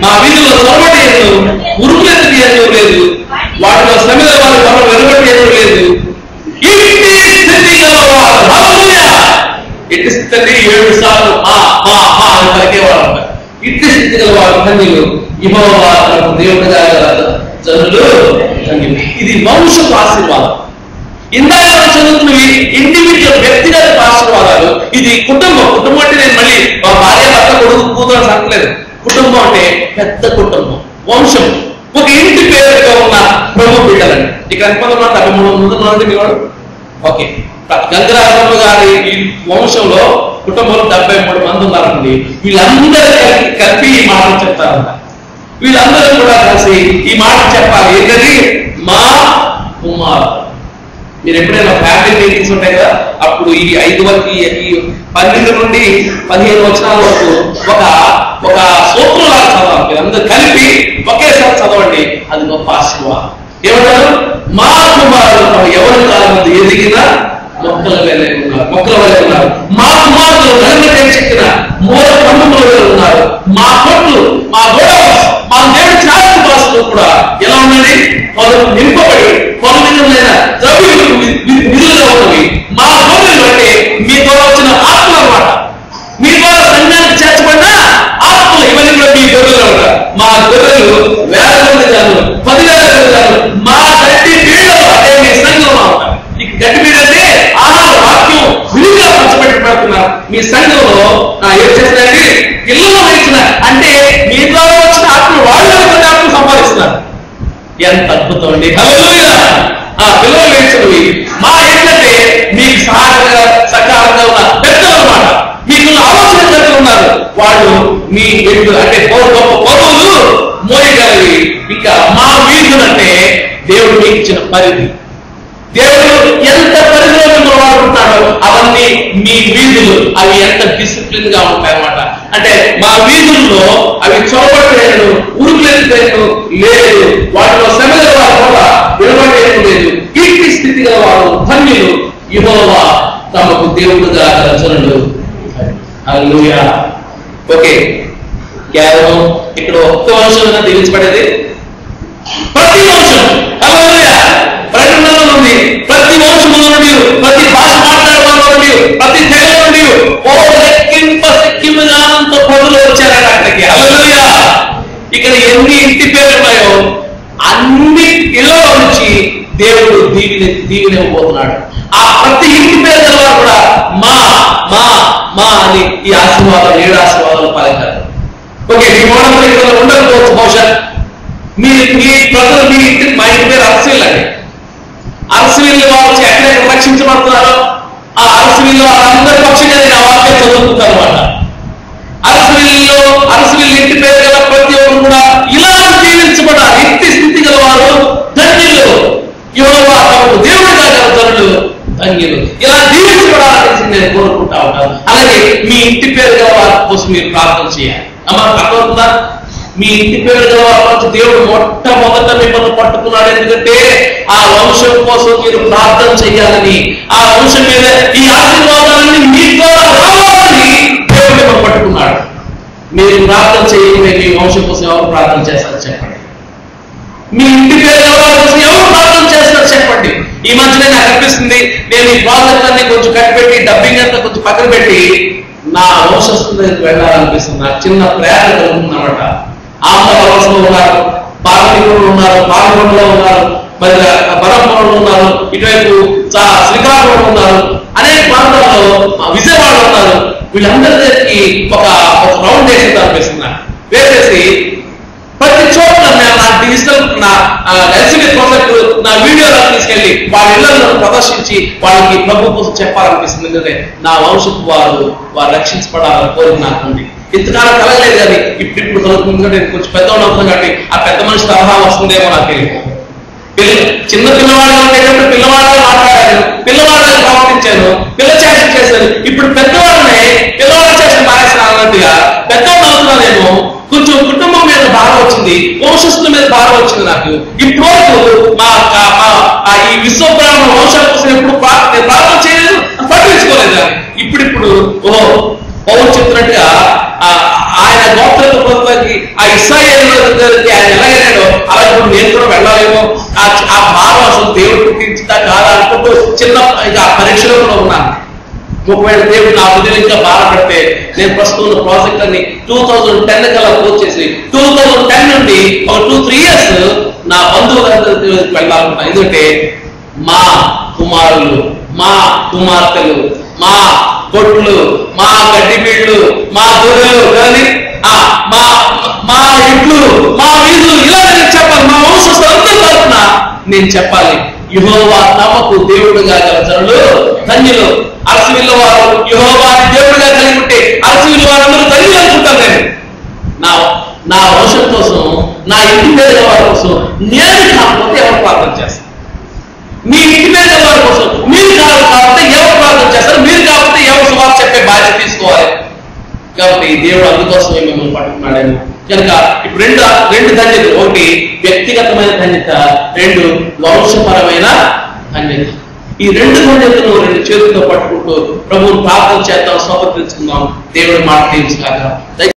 మా వీధిలో చొరబడి లేదు ఉరుకులెత్తి ఏదో లేదు వాటిలో శ్రమిల వారి వల్ల వెలువడి ఏదో లేదు ఇట్టి స్థితి గలవారు హల్లెలూయా! ఇట్టి స్థితి ఏడు సార్లు మా మా మా అని పలికేవారు ఇట్టి స్థితి గలవారు ధన్యులు ఇహోవా తనకు దేవుడిగా గల జనులు ధన్యులు ఇది వంశపు ఆశీర్వాదం ఇందాక మనం చదువుతున్నవి ఇండివిజువల్ వ్యక్తిగత ఆశీర్వాదాలు ఇది కుటుంబం కుటుంబం అంటే నేను మళ్ళీ మా భార్య భర్త కొడుకు కూతురు అని అనట్లేదు కుటుంబం అంటే పెద్ద కుటుంబం వంశం ఒక ఇంటి పేరుతో ఉన్న ప్రభు బిడ్డలండి ఇక ఎంతమంది ఉన్నారు డెబ్బై మూడు మంది ఉన్నారండి మీ వాడు ఓకే గంగరాజమ్మ గారి ఈ వంశంలో కుటుంబంలో డెబ్బై మూడు మంది ఉన్నారండి వీళ్ళందరూ కలిపి కలిపి ఈ మాటలు చెప్తారంట వీళ్ళందరూ కూడా కలిసి ఈ మాట చెప్పాలి ఏంటది మా కుమారు మీరు ఎప్పుడైనా ఫ్యామిలీ మీటింగ్స్ ఉంటాయి కదా అప్పుడు ఈ ఐదు వరకు ఈ ఈ పన్నెండు నుండి పదిహేను వచనాల వరకు ఒక ఒక సూత్రం లాగా చదవాలి మీరు అందరూ కలిపి ఒకేసారి చదవండి అది గొప్ప ఆశీర్వాదం ఏమంటారు మా కుమారులు తమ ఎవరి కాలం ఎదిగిన మొక్కల వలె ఉన్నారు మొక్కల వలె ఉన్నారు మా కుమారులు నలుగురు చెక్కిన మూల కన్నుల వలె ఉన్నారు మా కొట్లు మా గోడౌన్స్ మా దేవుడి చాటు భాషలు కూడా ఎలా ఉన్నది పలు నింపబడి పలు విధములైన ద్రవ్యులు వి- వి- విధులుగా ఉన్నవి మా గోడలు అంటే మీ ద్వారా వచ్చిన ఆత్మ అన్నమాట మీ ద్వారా సంఘానికి చేర్చబడిన ఆత్మలు ఇవన్నీ కూడా మీ గొర్రెలు ఉంటారు మా గొర్రెలు వేల మంది జనులు పదివేల మంది జనులు మా గడ్డి బీడలు అదే మీ సంఘంలో ఉంటారు ఈ గడ్డి బీడ అంటే ఆహార వాక్యం విడిగా పంచబెట్టి పెడుతున్నారు మీ సంఘంలో నా ఏం చేసినండి పిల్లలు వహించిన అంటే మీ ద్వారా వచ్చిన ఆత్మ వాళ్ళు కొన్ని ఆత్మ సంపాదిస్తున్నారు ఎంత అద్భుతం అండి హల్లెలూయా ఆ పిల్లలు వేసినవి మా ఏంటంటే మీకు సహాయంగా సకాలంగా ఉన్న పెద్దలు అన్నమాట మీకు ఆలోచన కలిగి ఉన్నారు వాళ్ళు మీ ఎడ్లు అంటే పౌరు గొప్ప పౌరులు మోయగలిగి ఇంకా మా వీధులు అంటే దేవుడు మీకు ఇచ్చిన పరిధి దేవుడు ఎంత పరిధిలో మిమ్మల్ని వాడుకుంటాడో అవన్నీ మీ వీధులు అవి ఎంత డిసిప్లిన్ గా ఉంటాయన్నమాట అంటే మా వీధుల్లో అవి చొరబట్టేయను ఉరుకులేను లేదు వాటిలో శ్రమల వారు కూడా విడబడేయడం లేదు కీర్తి స్థితి గల వారు ధన్యులు ఇహోవా తమకు దేవుడుగా రచనలు హల్లెలూయా ఓకే కేవలం ఇక్కడ ఒక్క వంశం దీవించబడేది ప్రతి వంశం హల్లెలూయా ప్రకటనలో ఉంది ప్రతి వంశములో నుండి ప్రతి భాష మాట్లాడే నుండి ప్రతి తెగ నుండి ఓ లెక్కింప సిక్కిముగానంత పదులు వచ్చారట అక్కడికి హల్లెలూయా ఇక్కడ ఎన్ని ఇంటి పేర్లు ఉన్నాయో అన్ని ఇళ్ళ నుంచి దేవుడు దీవిని దీవినివ్వబోతున్నాడు ఆ ప్రతి ఇంటి పేరు గల వారు కూడా మా మా మా అని ఈ ఆశీర్వాదాలు ఏడు ఆశీర్వాదాలు పలికారు ఓకే మీ మోడల్ ఇక్కడ ఉండకపోవచ్చు బహుశా మీ మీ ప్రజలు మీ ఇంటి మా ఇంటి పేరు అరసవిల్ అండి అరసవిల్ వాళ్ళు ఎక్కడెక్కడ రక్షించబడుతున్నారో ఆ అరసవిల్ వాళ్ళందరి పక్షంగా నేను ఆ వాక్యం చదువుకుంటాను అనమాట అరసవిల్లో అరసవిల్ ఇంటి పేరు గల ప్రతి ఒక్కరు కూడా ఇలా జీవించబడాలి ఇంటి స్థితి గల వారు ధన్యులు యువవా తమకు దేవుడిగా గల ధనులు ధన్యులు ఇలా జీవించబడాలనేసి నేను కోరుకుంటా ఉంటాను అలాగే మీ ఇంటి పేరు గల వారి కోసం మీరు ప్రార్థన చేయాలి అమ్మ అర్థమవుతుందా మీ ఇంటి పేరు గల వారి కోసం దేవుడు మొట్టమొదట మిమ్మల్ని పట్టుకున్నాడు ఎందుకంటే ఆ వంశం కోసం మీరు ప్రార్థన చేయాలని ఆ వంశం మీద ఈ ఆశీర్వాదాలన్నీ మీ ద్వారా రావాలని దేవుడు మిమ్మల్ని పట్టుకున్నాడు మీరు ప్రార్థన చేయకపోతే మీ వంశం కోసం ఎవరు ప్రార్థన చేస్తారు చెప్పండి మీ ఇంటి పేరు ఎవరో కోసం ఎవరు ప్రార్థన చేస్తారు చెప్పండి ఈ మధ్య నాకు అనిపిస్తుంది నేను ఈ ప్రాజెక్ట్ అన్ని కొంచెం కట్టిపెట్టి డబ్బింగ్ అంతా కొంచెం పక్కన పెట్టి నా వంశస్థుల దగ్గరికి వెళ్ళాలనిపిస్తుంది నాకు చిన్న ప్రేరణ కలుగుతుంది అనమాట ఆంధ్రప్రదేశ్లో ఉన్నారు పార్లమెంట్లో ఉన్నారు పార్లమెంట్లో ఉన్నారు మరి బరంపురంలో ఉన్నారు ఇటువైపు చా- శ్రీకాకుళంలో ఉన్నారు అనేక ప్రాంతాల్లో ఆ, విజయవాడలో ఉన్నారు వీళ్ళందరి దగ్గరికి ఒక ఒక రౌండ్ వేసేది అనిపిస్తుంది నాకు. వేసేసి ప్రతి చోట్ల నేను నా డిజిటల్ నా ఎల్సీడీ ప్రాజెక్ట్ నా వీడియోలో తీసుకెళ్లి వాళ్ళ ఇళ్లలో ప్రదర్శించి వాళ్ళకి ప్రభు కోసం చెప్పాలనిపిస్తుంది ఎందుకంటే నా వంశపు వారు వారు రక్షించబడాలని కోరిక నాకు ఉంది ఇంతకాలం కలగలేదు కానీ ఇప్పుడు ఇప్పుడు కలుగుతుంది ఎందుకంటే నేను కొంచెం పెద్దవాళ్ళు అవుతుంది కాబట్టి ఆ పెద్ద మనిషి తరహా వస్తుందేమో నాకు తెలియదు పిల్ల చిన్న పిల్లవాడిగా ఉండేటప్పుడు పిల్లవాడిగా మాట్లాడాను పిల్లవాడిగా ప్రవర్తించాను పిల్ల చేసిన చేశాను ఇప్పుడు పెద్దవాడిని పిల్లవాడు చేసిన మానేసిన అన్నట్టుగా పెద్దవాడు అవుతున్నానేమో కొంచెం కుటుంబం మీద భారం వచ్చింది వంశస్థుల మీద భారం వచ్చింది నాకు ఇప్పుడు వరకు మా మా- మా ఆ ఈ విశ్వబ్రాహ్మణ వంశాల కోసం ఎప్పుడు ప్రా- నేను ప్రార్థన చేయలేదు పట్టించుకోలేదు దాన్ని. ఇప్పుడిప్పుడు ఓ పౌరు చెప్తున్నట్టుగా ఆ, ఆయన గోత్రత ప్రభుత్వానికి ఆ ఇస్రాయేల్ కూడా వెళ్ళాలేమో ఆ ఆ భావం అసలు దేవుడు పుట్టించుతా కాదా అనుకుంటూ చిన్న ఇక ఆ పరీక్షలో కూడా ఉన్నాను ఒకవేళ దేవుడు నా హృదయం ఇంకా బాధపడితే నేను ప్రస్తుతం ఉన్న ప్రాజెక్ట్ అన్ని టూ థౌజండ్ టెన్ కల్లా పూర్తి చేసి టూ థౌజండ్ టెన్ నుండి ఒక టూ త్రీ ఇయర్స్ నా బంధువులందరి వెళ్ళాలనుకున్నా ఎందుకంటే మా కుమారులు మా కుమార్తెలు మా కొట్లు మా గడ్డి బీళ్ళు మా గొర్రెలు కానీ ఆ, మా మా ఇంట్లు మా వీధులు ఇలా నేను చెప్పాలి మా వంశస్థులందరి తరఫున నేను చెప్పాలి యుహోవా నమ్మకు దేవుడుగా గల జనులు ధన్యులు అరసివిల్ల వారు యుహోవాని దేవుడుగా కలిగి ఉంటే అరసివిల్ల వారందరూ ధన్యులు అనుకుంటాను నేను నా నా వంశం కోసం నా ఇంటి మీద వారి కోసం నేను కాకపోతే ఎవరు ప్రార్థన చేస్తారు మీ ఇంటి మీద వారి కోసం మీరు కాదు కాబట్టి ఎవరు ప్రార్థన చేస్తారు మీరు కాబట్టి ఎవరు సువార్త చెప్పే బాధ్యత తీసుకోవాలి కాబట్టి దేవుడు అందుకోసమే మిమ్మల్ని పట్టుకున్నాడేమో కనుక ఇప్పుడు రెండు రెండు ధన్యతలు ఒకటి వ్యక్తిగతమైన ధన్యత రెండు వంశపరమైన ధన్యత ఈ రెండు ధన్యతను రెండు చేతులతో పట్టుకుంటూ ప్రభువుని ప్రార్థన చేద్దాం సమర్పించుకుందాం దేవుడి మాట తెలుసు కాక